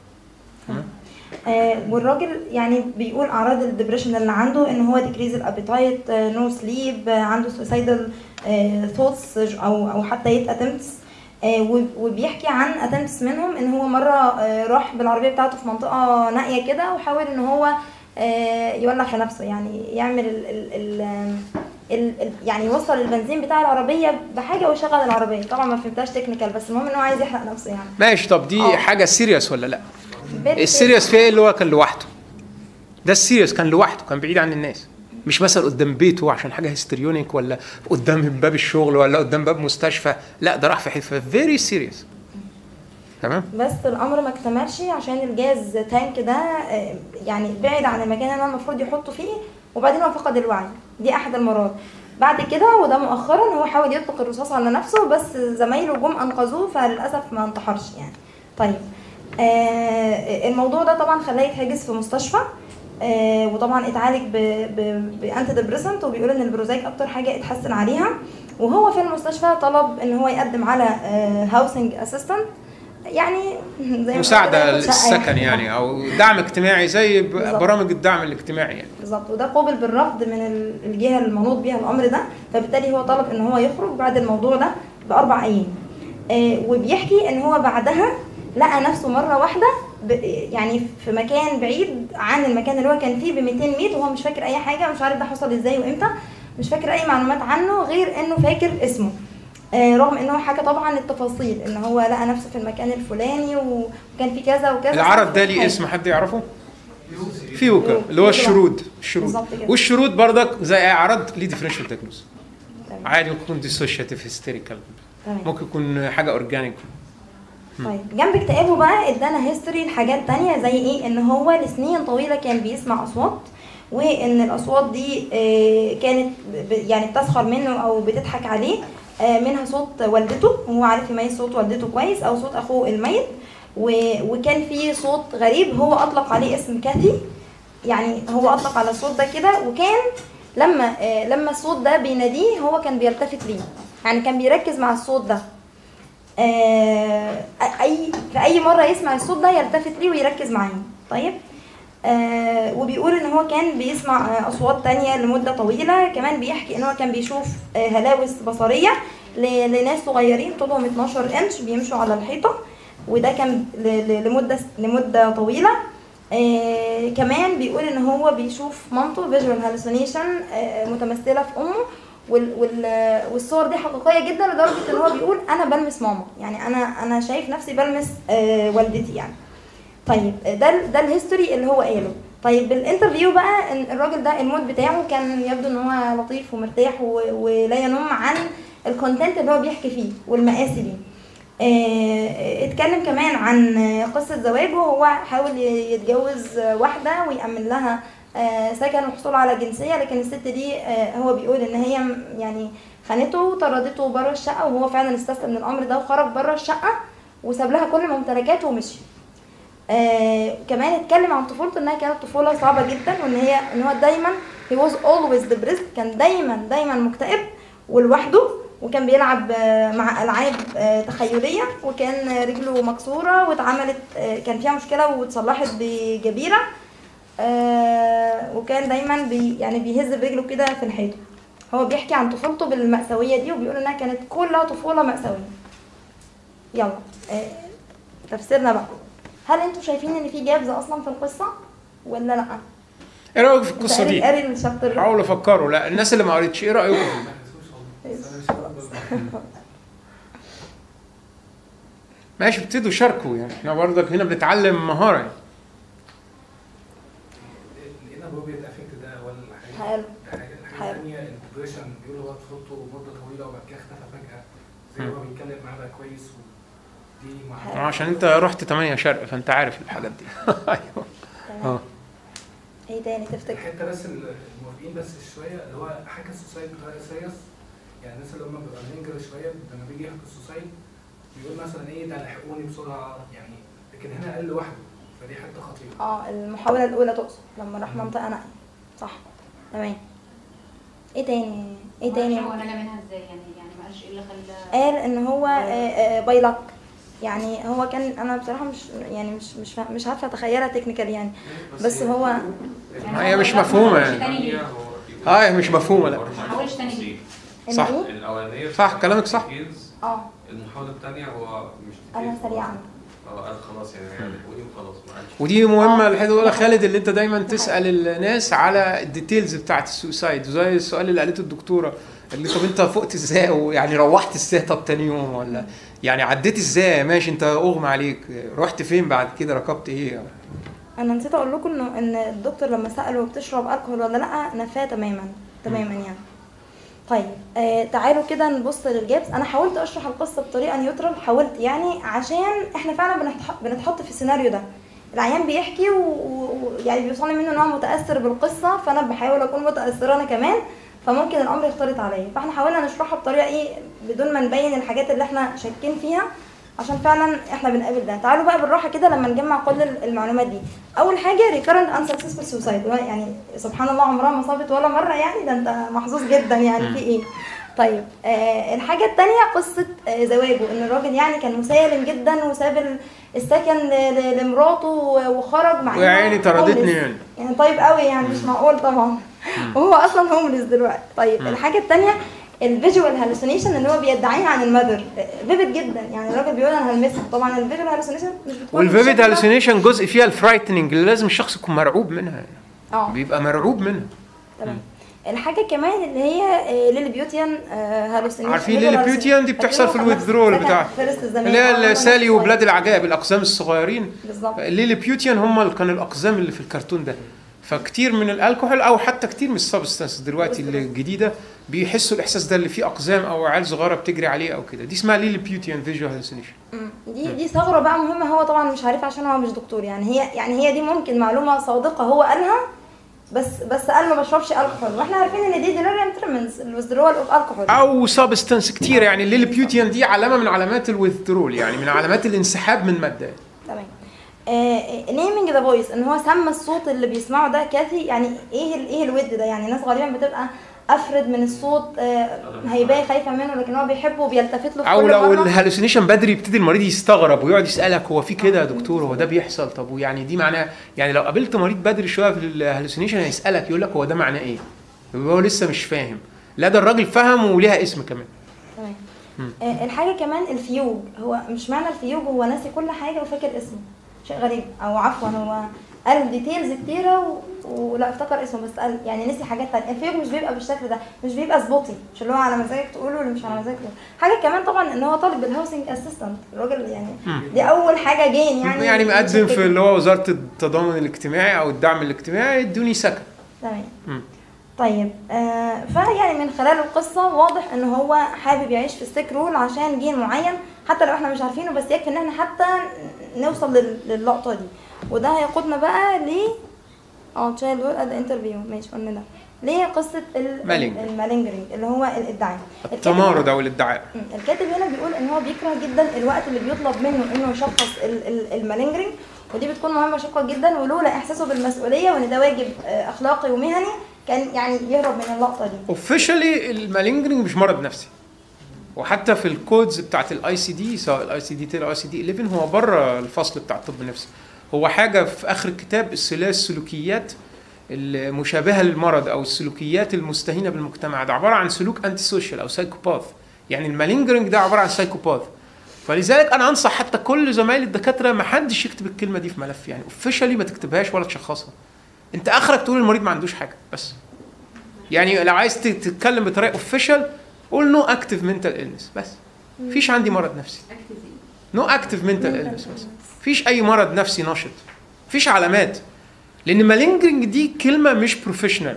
آه والراجل يعني بيقول اعراض الدبريشن اللي عنده ان هو ديكريز الابيتايت نو سليب عنده سوسايدال ثوتس او او حتى يت اتمتس وبيحكي عن اتمتس منهم ان هو مره آه راح بالعربيه بتاعته في منطقه نائيه كده وحاول ان هو آه يولع في نفسه يعني يعمل ال ال ال ال ال يعني يوصل البنزين بتاع العربيه بحاجه ويشغل العربيه طبعا ما فهمتهاش تكنيكال بس المهم ان هو عايز يحرق نفسه يعني ماشي طب دي آه. حاجه سيريس ولا لا Very السيريس فيها ايه اللي هو كان لوحده ده السيريس كان لوحده كان بعيد عن الناس مش مثلا قدام بيته عشان حاجه هيستريونيك ولا قدام باب الشغل ولا قدام باب مستشفى لا ده راح في حته فيري سيريس تمام بس الامر ما اكتملش عشان الجاز تانك ده آه، يعني بعد عن المكان اللي هو المفروض يحطه فيه وبعدين هو فقد الوعي دي احد المرات بعد كده وده مؤخرا هو حاول يطلق الرصاص على نفسه بس زمايله جم انقذوه فللاسف ما انتحرش يعني طيب آه الموضوع ده طبعا خلاه يتحجز في مستشفى آه وطبعا اتعالج بانتي ديبريسنت وبيقول ان البروزايك اكتر حاجه اتحسن عليها وهو في المستشفى طلب ان هو يقدم على هاوسنج اسيستنت يعني زي ما بنقول مساعده كده ياخد شقة للسكن يعني او دعم اجتماعي زي ب- بالظبط. برامج الدعم الاجتماعي يعني بالظبط وده قوبل بالرفض من ال- الجهه المنوط بيها الامر ده فبالتالي هو طلب ان هو يخرج بعد الموضوع ده باربع ايام آه وبيحكي ان هو بعدها لقى نفسه مره واحده ب- يعني في مكان بعيد عن المكان اللي هو كان فيه ب 200 متر وهو مش فاكر اي حاجه مش عارف ده حصل ازاي وامتى مش فاكر اي معلومات عنه غير انه فاكر اسمه آه، رغم ان هو حكى طبعا التفاصيل ان هو لقى نفسه في المكان الفلاني وكان في كذا وكذا العرض ده ليه حاجة. اسم حد يعرفه؟ فيوكا اللي هو فيوكا. الشرود الشرود بالظبط كده. والشرود برضك زي اي عرض ليه ديفرنشال دايجنوز تمام. عادي ممكن يكون ديسوشياتيف هيستيريكال تمام. ممكن يكون حاجه اورجانيك طيب جنب اكتئابه بقى ادانا هيستوري لحاجات تانية زي ايه ان هو لسنين طويلة كان بيسمع اصوات وان الاصوات دي آه، كانت ب- يعني بتسخر منه او بتضحك عليه آه، منها صوت والدته وهو عارف يميز صوت والدته كويس او صوت اخوه الميت و- وكان في صوت غريب هو اطلق عليه اسم كاثي يعني هو اطلق على الصوت ده كده وكان لما آه، لما الصوت ده بيناديه هو كان بيلتفت ليه يعني كان بيركز مع الصوت ده آه، اي في اي مره يسمع الصوت ده يلتفت ليه ويركز معاه طيب آه وبيقول ان هو كان بيسمع آه، اصوات تانية لمده طويله كمان بيحكي ان هو كان بيشوف آه هلاوس بصريه ل- لناس صغيرين طولهم 12 انش بيمشوا على الحيطه وده كان ل- ل- لمده لمده طويله آه كمان بيقول ان هو بيشوف مامته فيجوال هالوسينيشن آه متمثله في امه وال وال والصور دي حقيقيه جدا لدرجه ان هو بيقول انا بلمس ماما يعني انا انا شايف نفسي بلمس آه والدتي يعني طيب ده ال- ده الهيستوري اللي هو قاله طيب بالانترفيو بقى إن الراجل ده المود بتاعه كان يبدو ان هو لطيف ومرتاح و- ولا ينم عن الكونتنت اللي هو بيحكي فيه والمقاسي دي آه، اتكلم كمان عن قصة زواجه هو حاول ي- يتجوز واحدة ويأمن لها آه، سكن وحصول على جنسية لكن الست دي آه، هو بيقول ان هي م- يعني خانته وطردته بره الشقة وهو فعلا استسلم للأمر ده وخرج بره الشقة وساب لها كل ممتلكاته ومشي آه كمان اتكلم عن طفولته انها كانت طفوله صعبه جدا وان هي ان هو دايما he was always depressed كان دايما دايما مكتئب ولوحده وكان بيلعب آه، مع العاب آه، تخيليه وكان آه، رجله مكسوره واتعملت آه، كان فيها مشكله واتصلحت بجبيره آه، وكان دايما بي يعني بيهز برجله كده في الحيطه هو بيحكي عن طفولته بالمأساوية دي وبيقول انها كانت كلها طفولة مأساوية يلا آه، تفسيرنا بقى هل انتوا شايفين ان في جابز اصلا في القصة ولا لا؟ ايه رايك في القصه قاري دي؟ قاري الشابتر ده؟ حاولوا افكروا لا الناس اللي ما قريتش ايه رايكم؟ ماشي ابتدوا شاركوا يعني احنا برضك هنا بنتعلم مهاره يعني. لقينا بروبيت افكت ده ولا حاجه حلو ده حاجه الحاجه حلو. الثانيه الدبريشن بيقول هو طفولته مده طويله وبعد كده اختفى فجاه زي مم. هو بيتكلم معاه بقى كويس ودي حلو. مع عشان انت رحت 8 شرق فانت عارف الحاجات دي ايوه تمام اه ايه تاني تفتكر؟ الحته بس الموافقين بس شويه اللي هو حكى السوسايد بطريقه سيريس يعني الناس اللي هم بيبقى لينجر شويه لما بيجي يحكي السوسايد بيقول مثلا ايه ده لحقوني بسرعه يعني لكن هنا قال لوحده فدي حته خطيره اه المحاولة الأولى تقصد لما راح منطقة نائية صح تمام ايه تاني ايه تاني هو نجا منها ازاي يعني يعني ما قالش ايه اللي خلى قال ان هو باي لك يعني هو كان انا بصراحه مش يعني مش مش فا- مش عارفه اتخيلها تكنيكال يعني بس هو يعني هي هو مش ما مفهومة حاولش يعني. تاني ليه؟ اه هي مش مفهومه لا ما حاولش تاني ليه؟ إن صح. إيه؟ الاولانيه صح، كلامك صح. details. اه المحاوله الثانيه هو مش انا details. سريعا اه قال خلاص يعني هيعلقوني وخلاص ما قالش ودي مهمه آه. الحته الاولى خالد اللي انت دايما تسال الناس على الديتيلز بتاعت السوسايد زي السؤال اللي قالته الدكتوره اللي طب انت فقت ازاي ويعني روحت ازاي طب تاني يوم ولا يعني عديت ازاي ماشي انت اغمى عليك رحت فين بعد كده ركبت ايه انا نسيت اقول لكم انه ان الدكتور لما ساله بتشرب الكحول ولا لا نفاه تماما تماما يعني طيب آه تعالوا كده نبص للجابس انا حاولت اشرح القصه بطريقه نيوترال حاولت يعني عشان احنا فعلا بنتح- بنتحط في السيناريو ده العيان بيحكي ويعني بيوصلني منه ان هو متاثر بالقصه فانا بحاول اكون متاثره انا كمان فممكن الامر يختلط عليا فاحنا حاولنا نشرحها بطريقه ايه بدون ما نبين الحاجات اللي احنا شاكين فيها عشان فعلا احنا بنقابل ده تعالوا بقى بالراحه كده لما نجمع كل المعلومات دي اول حاجه ريكارنت ان سكسسفul سوسايد يعني سبحان الله عمرها ما صابت ولا مره يعني ده انت محظوظ جدا يعني في ايه طيب آه الحاجة التانية قصة آه زواجه ان الراجل يعني كان مسالم جدا وساب ال- السكن ل- ل- لمراته وخرج مع إنه ويا عيني طردتني homeless. يعني يعني طيب قوي يعني مش معقول طبعا وهو اصلا هومليس دلوقتي طيب الحاجة التانية الفيجوال هالوسينيشن اللي هو بيدعيه عن المذر فيفيد جدا يعني الراجل بيقول انا هلمسها طبعا الفيجوال هالوسينيشن مش بتكون والفيفيد بالشكل ده. هالوسينيشن جزء فيها الفرايتنينج اللي لازم الشخص يكون مرعوب منها اه بيبقى مرعوب منها تمام الحاجة كمان اللي هي ليلي بيوتيان هالوسينيشن عارفين ليلي بيوتيان دي بتحصل في الويذرول بتاع اللي هي سالي وبلاد العجائب الاقزام الصغيرين بالظبط الليلي بيوتيان هم اللي كانوا الاقزام اللي في الكرتون ده فكتير من الالكحول او حتى كتير من السبستانس دلوقتي اللي الجديده بيحسوا الاحساس ده اللي فيه اقزام او عيال صغيره بتجري عليه او كده دي اسمها ليلي بيوتيان فيجوال هالوسينيشن مم. دي دي ثغرة بقى مهمة هو طبعا مش عارفها عشان هو مش دكتور يعني هي يعني هي دي ممكن معلومة صادقة هو قالها بس بس قال ما بشربش الكحول واحنا عارفين ان دي ديليريوم تريمنز الويزدرول اوف الكحول او سبستانس كتير يعني الليلي بيوتيان دي علامه من علامات الويثدرول يعني من علامات الانسحاب من ماده تمام نيمينج ذا فويس ان هو سمى الصوت اللي بيسمعه ده كافي يعني ايه ال ايه الود ده يعني ناس غالبا بتبقى افرد من الصوت آه، هيبقى خايفه منه لكن هو بيحبه وبيلتفت له في او كل لو مرة. الهالوسينيشن بدري يبتدي المريض يستغرب ويقعد يسالك هو في كده يا دكتور هو ده بيحصل طب ويعني دي معناه يعني لو قابلت مريض بدري شويه في الهالوسينيشن هيسالك يقول لك هو ده معناه ايه يبقى هو لسه مش فاهم لا ده الراجل فهم وليها اسم كمان تمام آه، الحاجه كمان الفيوج هو مش معنى الفيوج هو ناسي كل حاجه وفاكر اسمه شيء غريب او عفوا هو قال ديتيلز كتيره و... ولا افتكر اسمه بس قال يعني نسي حاجات تانية الفيوج مش بيبقى بالشكل ده مش بيبقى سبوتي مش اللي هو على مزاجك تقوله ولا مش على مزاجك تقوله حاجه كمان طبعا ان هو طالب بالهاوسنج اسيستنت الراجل يعني دي اول حاجه جين يعني يعني مقدم في شكل- اللي هو وزاره التضامن الاجتماعي او الدعم الاجتماعي ادوني سكن تمام مم. طيب آه فيعني من خلال القصة واضح ان هو حابب يعيش في ستيك رول عشان جين معين حتى لو احنا مش عارفينه بس يكفي ان احنا حتى نوصل لل- للقطة دي وده هيقودنا بقى ل اه تشايلد هود ات انترفيو ماشي قلنا ده ليه قصة ال- Malingering. المالينجرينج اللي هو الادعاء التمارض او الادعاء مم. الكاتب هنا بيقول ان هو بيكره جدا الوقت اللي بيطلب منه انه يشخص ال- ال- المالينجرينج ودي بتكون مهمه شاقه جدا ولولا احساسه بالمسؤوليه وان ده واجب آه، اخلاقي ومهني كان يعني يهرب من اللقطه دي اوفيشالي المالينجرينج مش مرض نفسي وحتى في الكودز بتاعت الاي سي دي سواء الاي سي دي 10 او الاي سي دي 11 هو بره الفصل بتاع الطب النفسي هو حاجه في اخر الكتاب الثلاث سلوكيات المشابهه للمرض او السلوكيات المستهينه بالمجتمع ده عباره عن سلوك انتي سوشيال او سايكوباث يعني المالينجرينج ده عباره عن سايكوباث فلذلك انا انصح حتى كل زمايلي الدكاتره ما حدش يكتب الكلمه دي في ملف يعني اوفيشالي ما تكتبهاش ولا تشخصها انت اخرك تقول المريض ما عندوش حاجه بس يعني لو عايز تت- تتكلم بطريقه اوفيشال قول نو اكتف منتال النس بس مفيش عندي مرض نفسي نو اكتف منتال النس بس مفيش اي مرض نفسي نشط مفيش علامات لان مالينجرينج دي كلمه مش بروفيشنال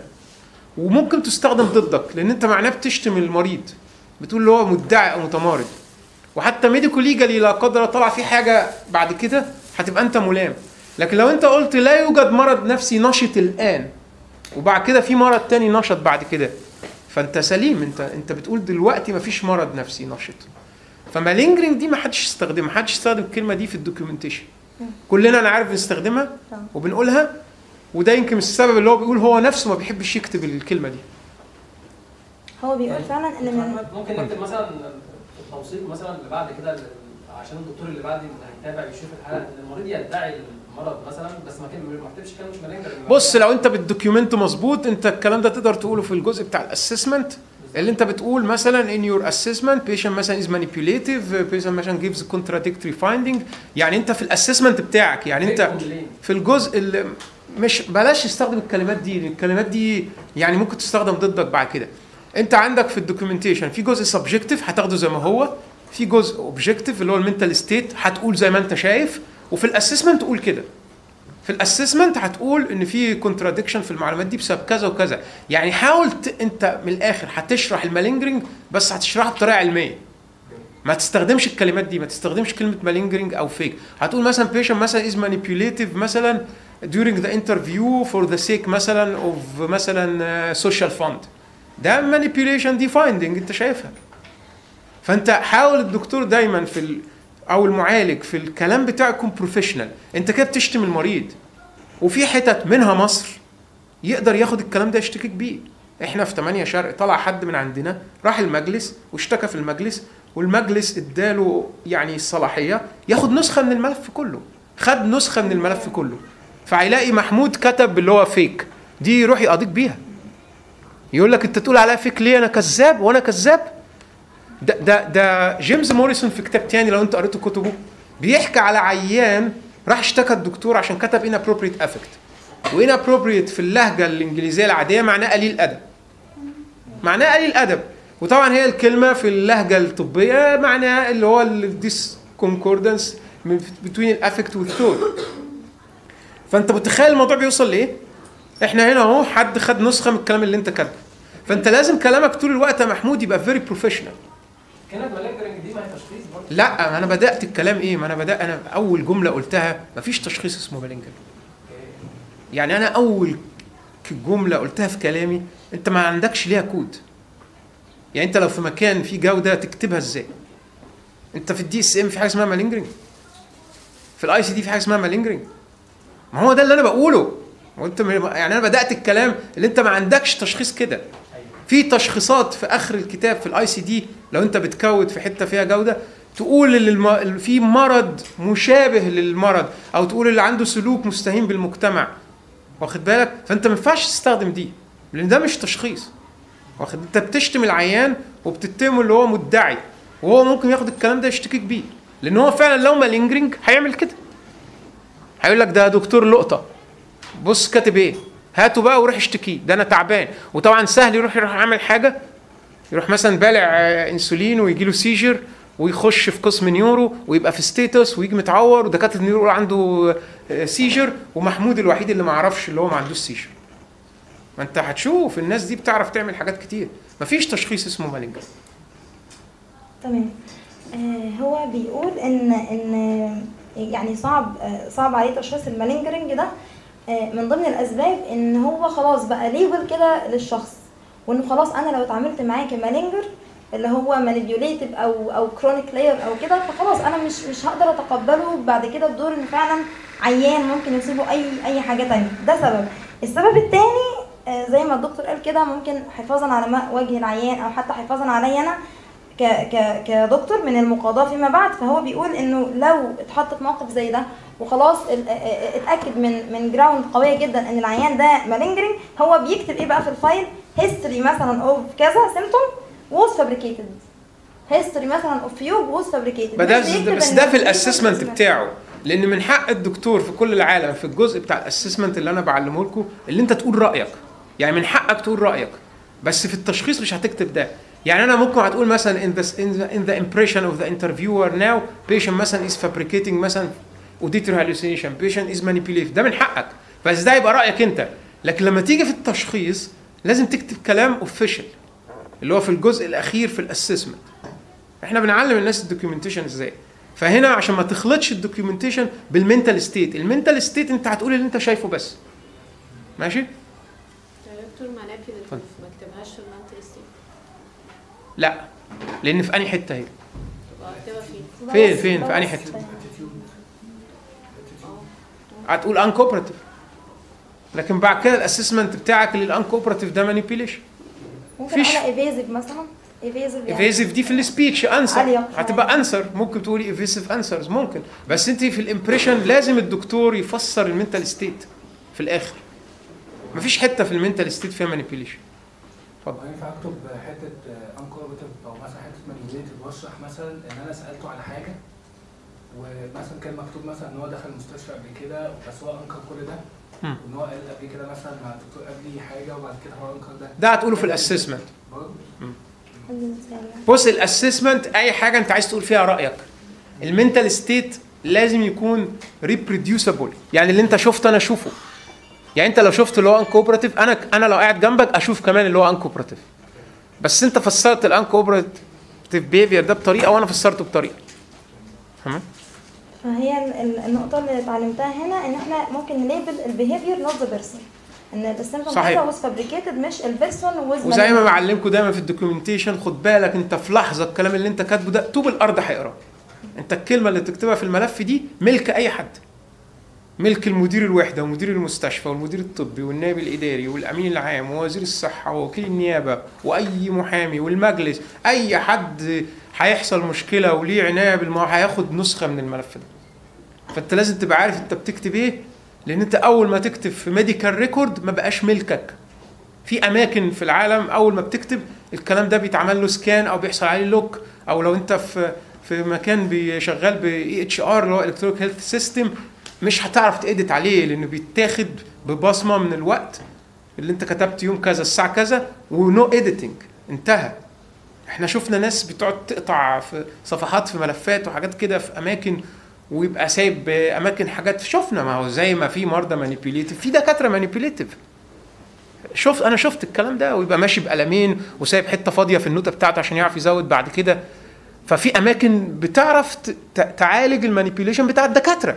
وممكن تستخدم ضدك لان انت معناه بتشتم المريض بتقول له هو مدعي او متمارض وحتى ميديكو ليجالي لا قدر الله طلع في حاجه بعد كده هتبقى انت ملام لكن لو انت قلت لا يوجد مرض نفسي نشط الان وبعد كده في مرض تاني نشط بعد كده فانت سليم انت انت بتقول دلوقتي مفيش مرض نفسي نشط فمالينجرينج دي ما حدش يستخدمها ما حدش يستخدم الكلمه دي في الدوكيومنتيشن كلنا انا عارف بنستخدمها تمام. وبنقولها وده يمكن السبب اللي هو بيقول هو نفسه ما بيحبش يكتب الكلمه دي هو بيقول فعلا ان من ممكن نكتب مثلا في التوصيف مثلا اللي بعد كده عشان الدكتور اللي بعد اللي هيتابع يشوف الحاله ان المريض يدعي المرض مثلا بس ما كان ما كتبش كلمه مش مالينجر بص لو انت بالدوكيومنت مظبوط انت الكلام ده تقدر تقوله في الجزء بتاع الاسسمنت اللي انت بتقول مثلا in your assessment patient مثلا is manipulative patient مثلا gives contradictory finding يعني انت في الاسسمنت بتاعك يعني انت في الجزء اللي مش بلاش تستخدم الكلمات دي الكلمات دي يعني ممكن تستخدم ضدك بعد كده انت عندك في الدوكيومنتيشن في جزء سبجكتيف هتاخده زي ما هو في جزء اوبجكتيف اللي هو المنتال ستيت هتقول زي ما انت شايف وفي الاسسمنت تقول كده في الاسسمنت هتقول ان في كونتراديكشن في المعلومات دي بسبب كذا وكذا يعني حاول ت... انت من الاخر هتشرح المالينجرنج بس هتشرحها بطريقه علميه ما تستخدمش الكلمات دي ما تستخدمش كلمه مالينجرنج او فيك هتقول مثلا patient مثلا is manipulative مثلا during the interview for the sake مثلا of مثلا social fund ده manipulation دي finding انت شايفها فانت حاول الدكتور دايما في ال... او المعالج في الكلام بتاعه يكون بروفيشنال انت كده بتشتم المريض وفي حتت منها مصر يقدر ياخد الكلام ده يشتكيك بيه احنا في 8 شرق طلع حد من عندنا راح المجلس واشتكى في المجلس والمجلس اداله يعني الصلاحيه ياخد نسخه من الملف كله خد نسخه من الملف كله فهيلاقي محمود كتب اللي هو فيك دي يروح يقاضيك بيها يقول لك انت تقول عليا فيك ليه انا كذاب وانا كذاب ده ده ده جيمس موريسون في كتاب تاني لو انت قريتوا كتبه بيحكي على عيان راح اشتكى الدكتور عشان كتب inappropriate affect وinappropriate في اللهجه الانجليزيه العاديه معناه قليل ادب معناه قليل ادب وطبعا هي الكلمه في اللهجه الطبيه معناها اللي هو الديس كونكوردنس بين الافكت والثوت فانت متخيل الموضوع بيوصل لايه؟ احنا هنا اهو حد خد نسخه من الكلام اللي انت كاتبه فانت لازم كلامك طول الوقت يا محمود يبقى فيري بروفيشنال كلمه مالينجرنج دي ما هي تشخيص برضه لا ما انا بدات الكلام ايه ما انا بدات انا اول جمله قلتها مفيش تشخيص اسمه مالينجر يعني انا اول ك- جمله قلتها في كلامي انت ما عندكش ليها كود يعني انت لو في مكان فيه جوده تكتبها ازاي انت في الدي اس ام في حاجه اسمها مالينجرنج في الاي سي دي في حاجه اسمها مالينجرنج ما هو ده اللي انا بقوله وانت م- يعني انا بدات الكلام اللي انت ما عندكش تشخيص كده في تشخيصات في اخر الكتاب في الاي سي دي لو انت بتكود في حته فيها جوده تقول اللي الم... في مرض مشابه للمرض او تقول اللي عنده سلوك مستهين بالمجتمع واخد بالك فانت ما ينفعش تستخدم دي لان ده مش تشخيص واخد انت بتشتم العيان وبتتهمه اللي هو مدعي وهو ممكن ياخد الكلام ده يشتكيك بيه لان هو فعلا لو مالينجرينج هيعمل كده هيقول لك ده دكتور لقطه بص كاتب ايه هاته بقى وروح اشتكيه ده انا تعبان وطبعا سهل يروح يروح عامل حاجه يروح مثلا بالع آه، انسولين ويجي له سيجر ويخش في قسم نيورو ويبقى في ستيتس ويجي متعور ودكاتره النيورو يقولوا عنده آه، سيجر ومحمود الوحيد اللي ما عرفش اللي هو ما عندوش سيجر ما انت هتشوف الناس دي بتعرف تعمل حاجات كتير مفيش تشخيص اسمه مالينجر تمام آه هو بيقول ان ان يعني صعب آه صعب عليه تشخيص المالينجرنج ده آه من ضمن الاسباب ان هو خلاص بقى ليبل كده للشخص وانه خلاص انا لو اتعاملت معاه كمالينجر اللي هو مانيبيوليتيف او او كرونيك لاير او كده فخلاص انا مش مش هقدر اتقبله بعد كده بدور ان فعلا عيان ممكن يصيبه اي اي حاجه تانية ده سبب السبب التاني آه، زي ما الدكتور قال كده ممكن حفاظا على ما وجه العيان او حتى حفاظا عليا انا ك ك كدكتور من المقاضاه فيما بعد فهو بيقول انه لو اتحط في موقف زي ده وخلاص ال- ا- ا- اتاكد من من جراوند قويه جدا ان العيان ده مالينجرينج هو بيكتب ايه بقى في الفايل هيستوري مثلا اوف كذا سيمتوم was fabricated هيستوري مثلا اوف فيو was fabricated ما ده مش بيكتب بس إن ده في في الاسسمنت assessment. بتاعه لان من حق الدكتور في كل العالم في الجزء بتاع الاسسمنت اللي انا بعلمه لكم اللي انت تقول رايك يعني من حقك تقول رايك بس في التشخيص مش هتكتب ده يعني انا ممكن هتقول مثلا in the, in the, in the impression of the interviewer now patient مثلا is fabricating مثلا auditory hallucination patient is manipulative ده من حقك بس ده يبقى رايك انت لكن لما تيجي في التشخيص لازم تكتب كلام اوفيشال اللي هو في الجزء الاخير في الاسسمنت احنا بنعلم الناس الدوكيومنتيشن ازاي فهنا عشان ما تخلطش الدوكيومنتيشن بالمنتال ستيت المنتال ستيت انت هتقول اللي انت شايفه بس ماشي دكتور مانيبيوليتيف ما اكتبهاش في المنتل ستيت لا لان في انهي حته هي تبقى اكتبها فين فين- فين؟ في أنهي حتة؟ هتقول ان كوبراتيف لكن بعد كده الاسسمنت بتاعك للان كوبراتيف ده مانيبيوليشن ممكن فيش- اقول ايفيزيف مثلا ايفيزيف ايفيزيف دي في السبيتش انسر عالية. هتبقى انسر ممكن تقولي ايفيسيف انسرز ممكن بس انت في الامبريشن لازم الدكتور يفسر المنتال ستيت في الاخر مفيش حته في المنتال ستيت فيها مانيبيوليشن ينفع اكتب حته انكوربتيف او مثلا حته مانيبيوليتيف واشرح مثلا ان انا سالته على حاجه ومثلا كان مكتوب مثلا ان هو دخل المستشفى قبل كده بس هو انكر كل ده مم. وان هو قال قبل كده مثلا مع الدكتور قبلي حاجه وبعد كده هو انكر ده ده هتقوله في الاسسمنت برضه بص الاسسمنت اي حاجه انت عايز تقول فيها رايك المنتال ستيت لازم يكون ريبروديوسبل يعني اللي انت شفته انا اشوفه يعني انت لو شفت اللي هو ان كوبراتيف انا انا لو قاعد جنبك اشوف كمان اللي هو ان كوبراتيف بس انت فسرت الان كوبراتيف بيهيفير ده بطريقه وانا فسرته بطريقه تمام فهي ال- ال- النقطة اللي اتعلمتها هنا ان احنا ممكن نليبل البيهيفير نوت ذا بيرسون ان السيمبتوم صحيح. كذا was fabricated مش البيرسون was وزي ما manipulated. بعلمكم دايما في الدوكيومنتيشن خد بالك انت في لحظه الكلام اللي انت كاتبه ده طوب الارض هيقراه انت الكلمه اللي بتكتبها في الملف دي ملك اي حد ملك المدير الوحده ومدير المستشفى والمدير الطبي والنائب الاداري والامين العام ووزير الصحه ووكيل النيابه واي محامي والمجلس اي حد هيحصل مشكله وليه عنايه بالموضوع هياخد نسخه من الملف ده فانت لازم تبقى عارف انت بتكتب ايه لان انت اول ما تكتب في ميديكال ريكورد ما بقاش ملكك في اماكن في العالم اول ما بتكتب الكلام ده بيتعمل له سكان او بيحصل عليه لوك او لو انت في في مكان بيشغل باي اتش ار اللي هو الكترونيك هيلث سيستم مش هتعرف تأدت عليه لانه بيتاخد ببصمه من الوقت اللي انت كتبت يوم كذا الساعه كذا ونو اديتنج انتهى احنا شفنا ناس بتقعد تقطع في صفحات في ملفات وحاجات كده في اماكن ويبقى سايب اماكن حاجات شفنا ما هو زي ما في مرضى مانيبيوليتيف في دكاتره مانيبيوليتيف شوف انا شفت الكلام ده ويبقى ماشي بقلمين وسايب حته فاضيه في النوته بتاعته عشان يعرف يزود بعد كده ففي اماكن بتعرف ت- ت- تعالج المانيبيوليشن بتاع الدكاتره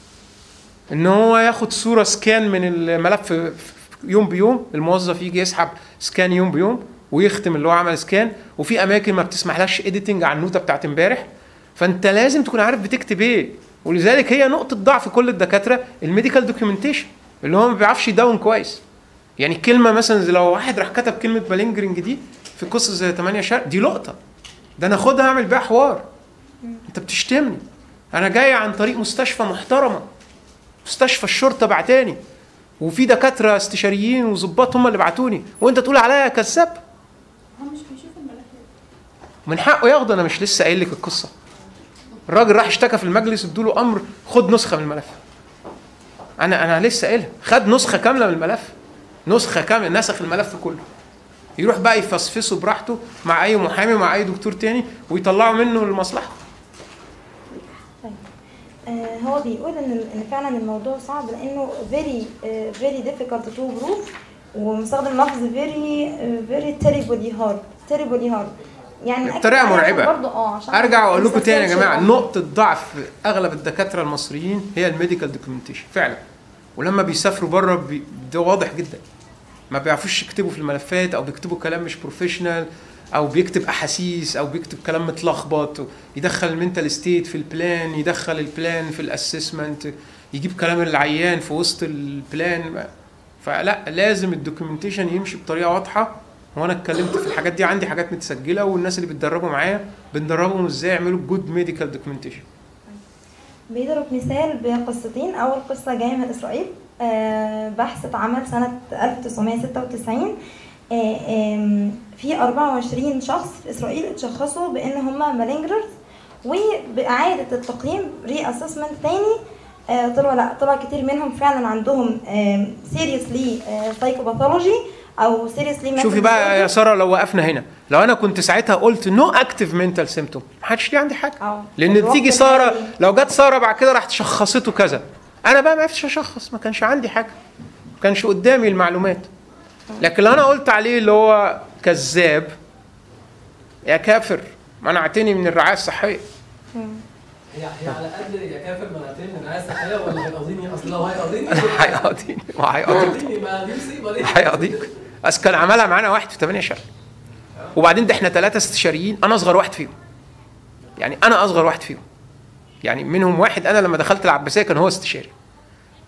ان هو ياخد صوره سكان من الملف في- يوم بيوم الموظف يجي يسحب سكان يوم بيوم ويختم اللي هو عمل سكان وفي اماكن ما بتسمحلكش اديتنج على النوته بتاعت امبارح فانت لازم تكون عارف بتكتب ايه ولذلك هي نقطه ضعف كل الدكاتره الميديكال دوكيومنتيشن اللي هو ما بيعرفش يدون كويس يعني كلمه مثلا زي لو واحد راح كتب كلمه مالينجرنج دي في قصه زي 8 شهر دي لقطه ده انا اخدها اعمل بيها حوار انت بتشتمني انا جاي عن طريق مستشفى محترمه مستشفى الشرطه بعتاني وفي دكاتره استشاريين وظباط هم اللي بعتوني وانت تقول عليا كذاب هو مش بيشوف الملفات من حقه ياخده انا مش لسه قايل لك القصه الراجل راح اشتكى في المجلس ادوا له امر خد نسخه من الملف انا انا لسه قايلها خد نسخه كامله من الملف نسخه كامله نسخ الملف كله يروح بقى يفصفصه براحته مع اي محامي مع اي دكتور تاني ويطلعوا منه المصلحه آه، هو بيقول ان ان فعلا الموضوع صعب لانه very آه، very difficult to prove ومستخدم لفظ very آه، very terribly hard terribly hard يعني أكد الطريقه عليه عشان مرعبه برضه اه عشان ارجع واقول لكم ما تاني يا نستسهلش جماعه الأمر. نقطه ضعف اغلب الدكاتره المصريين هي الميديكال دوكيومنتيشن فعلا ولما بيسافروا بره بي... ده واضح جدا ما بيعرفوش يكتبوا في الملفات او بيكتبوا كلام مش بروفيشنال او بيكتب احاسيس او بيكتب كلام متلخبط يدخل المنتال ستيت في البلان يدخل البلان في الاسسمنت يجيب كلام العيان في وسط البلان فلا لازم الدوكيومنتيشن يمشي بطريقه واضحه وانا اتكلمت في الحاجات دي عندي حاجات متسجله والناس اللي بتدربوا معايا بندربهم ازاي يعملوا جود ميديكال دوكيومنتيشن بيضرب مثال بقصتين اول قصه جايه من اسرائيل آه، بحث اتعمل سنه 1996 آه، آم، في 24 شخص في اسرائيل اتشخصوا بان هم مالينجرز وباعاده التقييم ري اسسمنت تاني آه، طلعوا لا طلع كتير منهم فعلا عندهم سيريسلي سايكوباثولوجي او سيريسلي شوفي بقى يا ساره لو وقفنا هنا لو انا كنت ساعتها قلت نو اكتيف منتال سيمتوم ما حدش ليه عندي حاجه اه لان الوقت تيجي ساره الحالي. لو جت ساره بعد كده راحت شخصته كذا انا بقى ما عرفتش اشخص ما كانش عندي حاجه ما كانش قدامي المعلومات لكن لو انا قلت عليه اللي هو كذاب يا كافر منعتني من الرعايه الصحيه مم. هي هي على قد يا كافر منعتني من الرعايه الصحيه ولا هيقاضيني اصل لو هيقاضيني هيقاضيني وهيقاضيك هيقاضيني ما دي مصيبه دي هيقضيك بس كان عملها معانا واحد في 8 شهر وبعدين ده احنا ثلاثه استشاريين انا اصغر واحد فيهم يعني انا اصغر واحد فيهم يعني منهم واحد انا لما دخلت العباسيه كان هو استشاري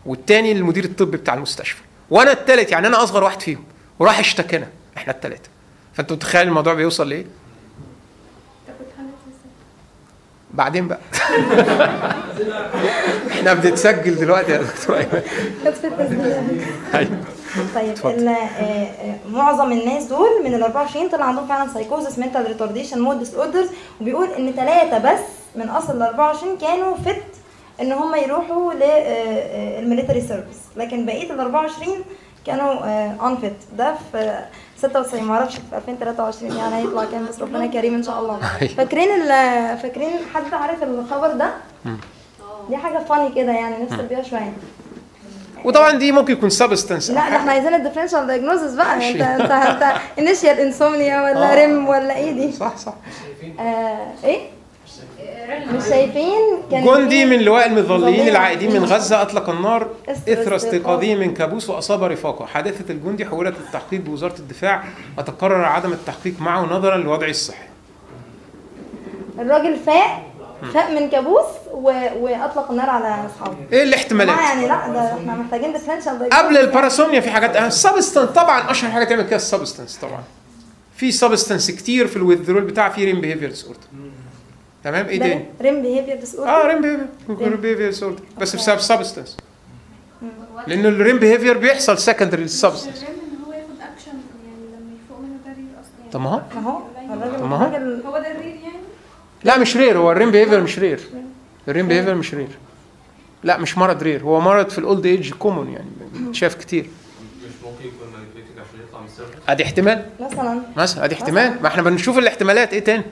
والتاني المدير الطبي بتاع المستشفى وانا التالت يعني انا اصغر واحد فيهم وراح اشتكينا احنا التلاته فانت متخيل الموضوع بيوصل لايه طب اتحلت ازاي؟ بعدين بقى احنا بنتسجل دلوقتي يا دكتور ايمن كانت في التسجيلات أيوة. طيب اتفضل. ال- آه، آه، معظم الناس دول من ال 24 طلع عندهم فعلا سايكوزس منتال ريتارديشن مود ديس اوردرز وبيقول ان ثلاثه بس من اصل ال 24 كانوا فت ان هم يروحوا للميليتري سيرفيس لكن بقيه ال 24 كانوا انفت ده في 96 ما اعرفش في 2023 يعني هيطلع كام بس ربنا كريم ان شاء الله أيوة. فاكرين ال- فاكرين حد عارف الخبر ده دي حاجه فاني كده يعني نفصل بيها شويه وطبعا دي ممكن يكون سبستنس لا ده احنا عايزين الديفرنشال دايجنوزس بقى ماشي. انت انت انت انيشيال انسومنيا ولا آه. ريم ولا ايه دي؟ صح صح آه ايه؟ مش شايفين كان جندي في- من لواء المظليين مظليين. العائدين من غزة أطلق النار إثر إثر استيقاظه استيقاظ. من كابوس وأصاب رفاقه حادثة الجندي حولت للتحقيق بوزارة الدفاع وتقرر عدم التحقيق معه نظرا لوضعه الصحي الراجل فاق فاق من كابوس و... واطلق النار على اصحابه إيه الاحتمالات؟ جماعة يعني لا ده احنا محتاجين ديفرنشال قبل الباراسومنيا في حاجات السبستنس طبعا اشهر حاجه تعمل كده السبستنس طبعا في سبستنس كتير في الويذرول بتاع في ريم بيهيفير ديس اوردر تمام ايه تاني؟ ريم بيهيفير ديس اه ريم بيهيفير ريم بيهيفير ديس اوردر بس بسبب سبستنس لان الريم بيهيفير بيحصل سكندري مش للسبستنس الريم ان هو ياخد اكشن يعني لما يفوق منه ده رير اصلا يعني طب ما هو ما هو الراجل طب ما هو. الراجل هو ده الرير يعني لا مش رير هو الريم بيهيفير مش رير الريم بيهيفير مش رير لا مش مرض رير هو مرض في الاولد ايج كومون يعني شاف كتير مش ممكن يكون مانيبيوتنج عشان يطلع من السيرفر ادي احتمال مثلا مثلا ادي احتمال ما احنا بنشوف الاحتمالات ايه تاني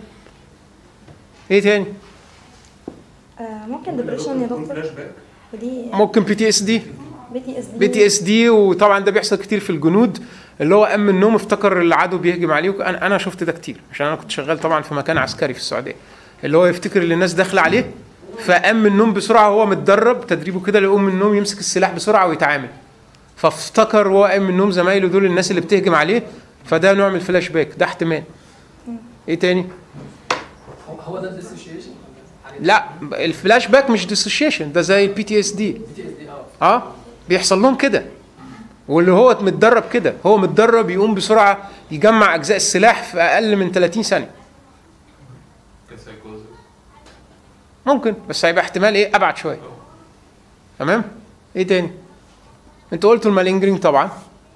ايه تاني آه ممكن ديبريشن يا دكتور ودي ممكن بي تي اس دي بي تي اس دي بي تي اس دي وطبعا ده بيحصل كتير في الجنود اللي هو قام من النوم افتكر العدو بيهجم عليه وك- انا انا شفت ده كتير عشان انا كنت شغال طبعا في مكان عسكري في السعوديه اللي هو يفتكر ان الناس داخله عليه فقام من النوم بسرعه وهو متدرب تدريبه كده اللي يقوم من النوم يمسك السلاح بسرعه ويتعامل فافتكر وهو قام من النوم زمايله دول الناس اللي بتهجم عليه فده نوع من الفلاش باك ده احتمال ايه تاني هو- هو ده الديسوشيشن لا الفلاش باك مش ديسوشيشن ده زي البي تي اس دي بي تي اس دي اه اه بيحصل لهم كده واللي هو متدرب كده هو متدرب يقوم بسرعه يجمع اجزاء السلاح في اقل من 30 ثانيه كسايكوزس ممكن بس هيبقى احتمال ايه ابعد شويه تمام ايه تاني انت قلتوا المالينجرينج طبعا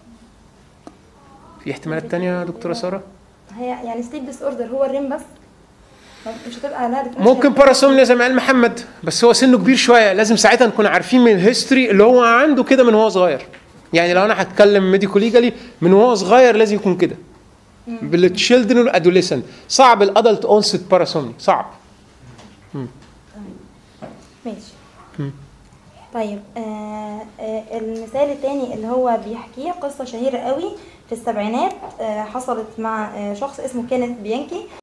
في احتمالات تانية يا دكتوره ساره هي يعني سليب ديس اوردر هو الريم بس مش هتبقى لها differential. ممكن باراسومنيا زي ما قال محمد بس هو سنه كبير شويه لازم ساعتها نكون عارفين من الهيستوري اللي هو عنده كده من هو صغير يعني لو انا هتكلم ميديكو ليجالي من هو صغير لازم يكون كده بالتشيلدرن والادوليسنت صعب الادلت اونست باراسومنيا صعب ماشي طيب آه آه المثال التاني اللي هو بيحكيه قصة شهيرة قوي في السبعينات آه حصلت مع آه شخص اسمه كينيث بيانكي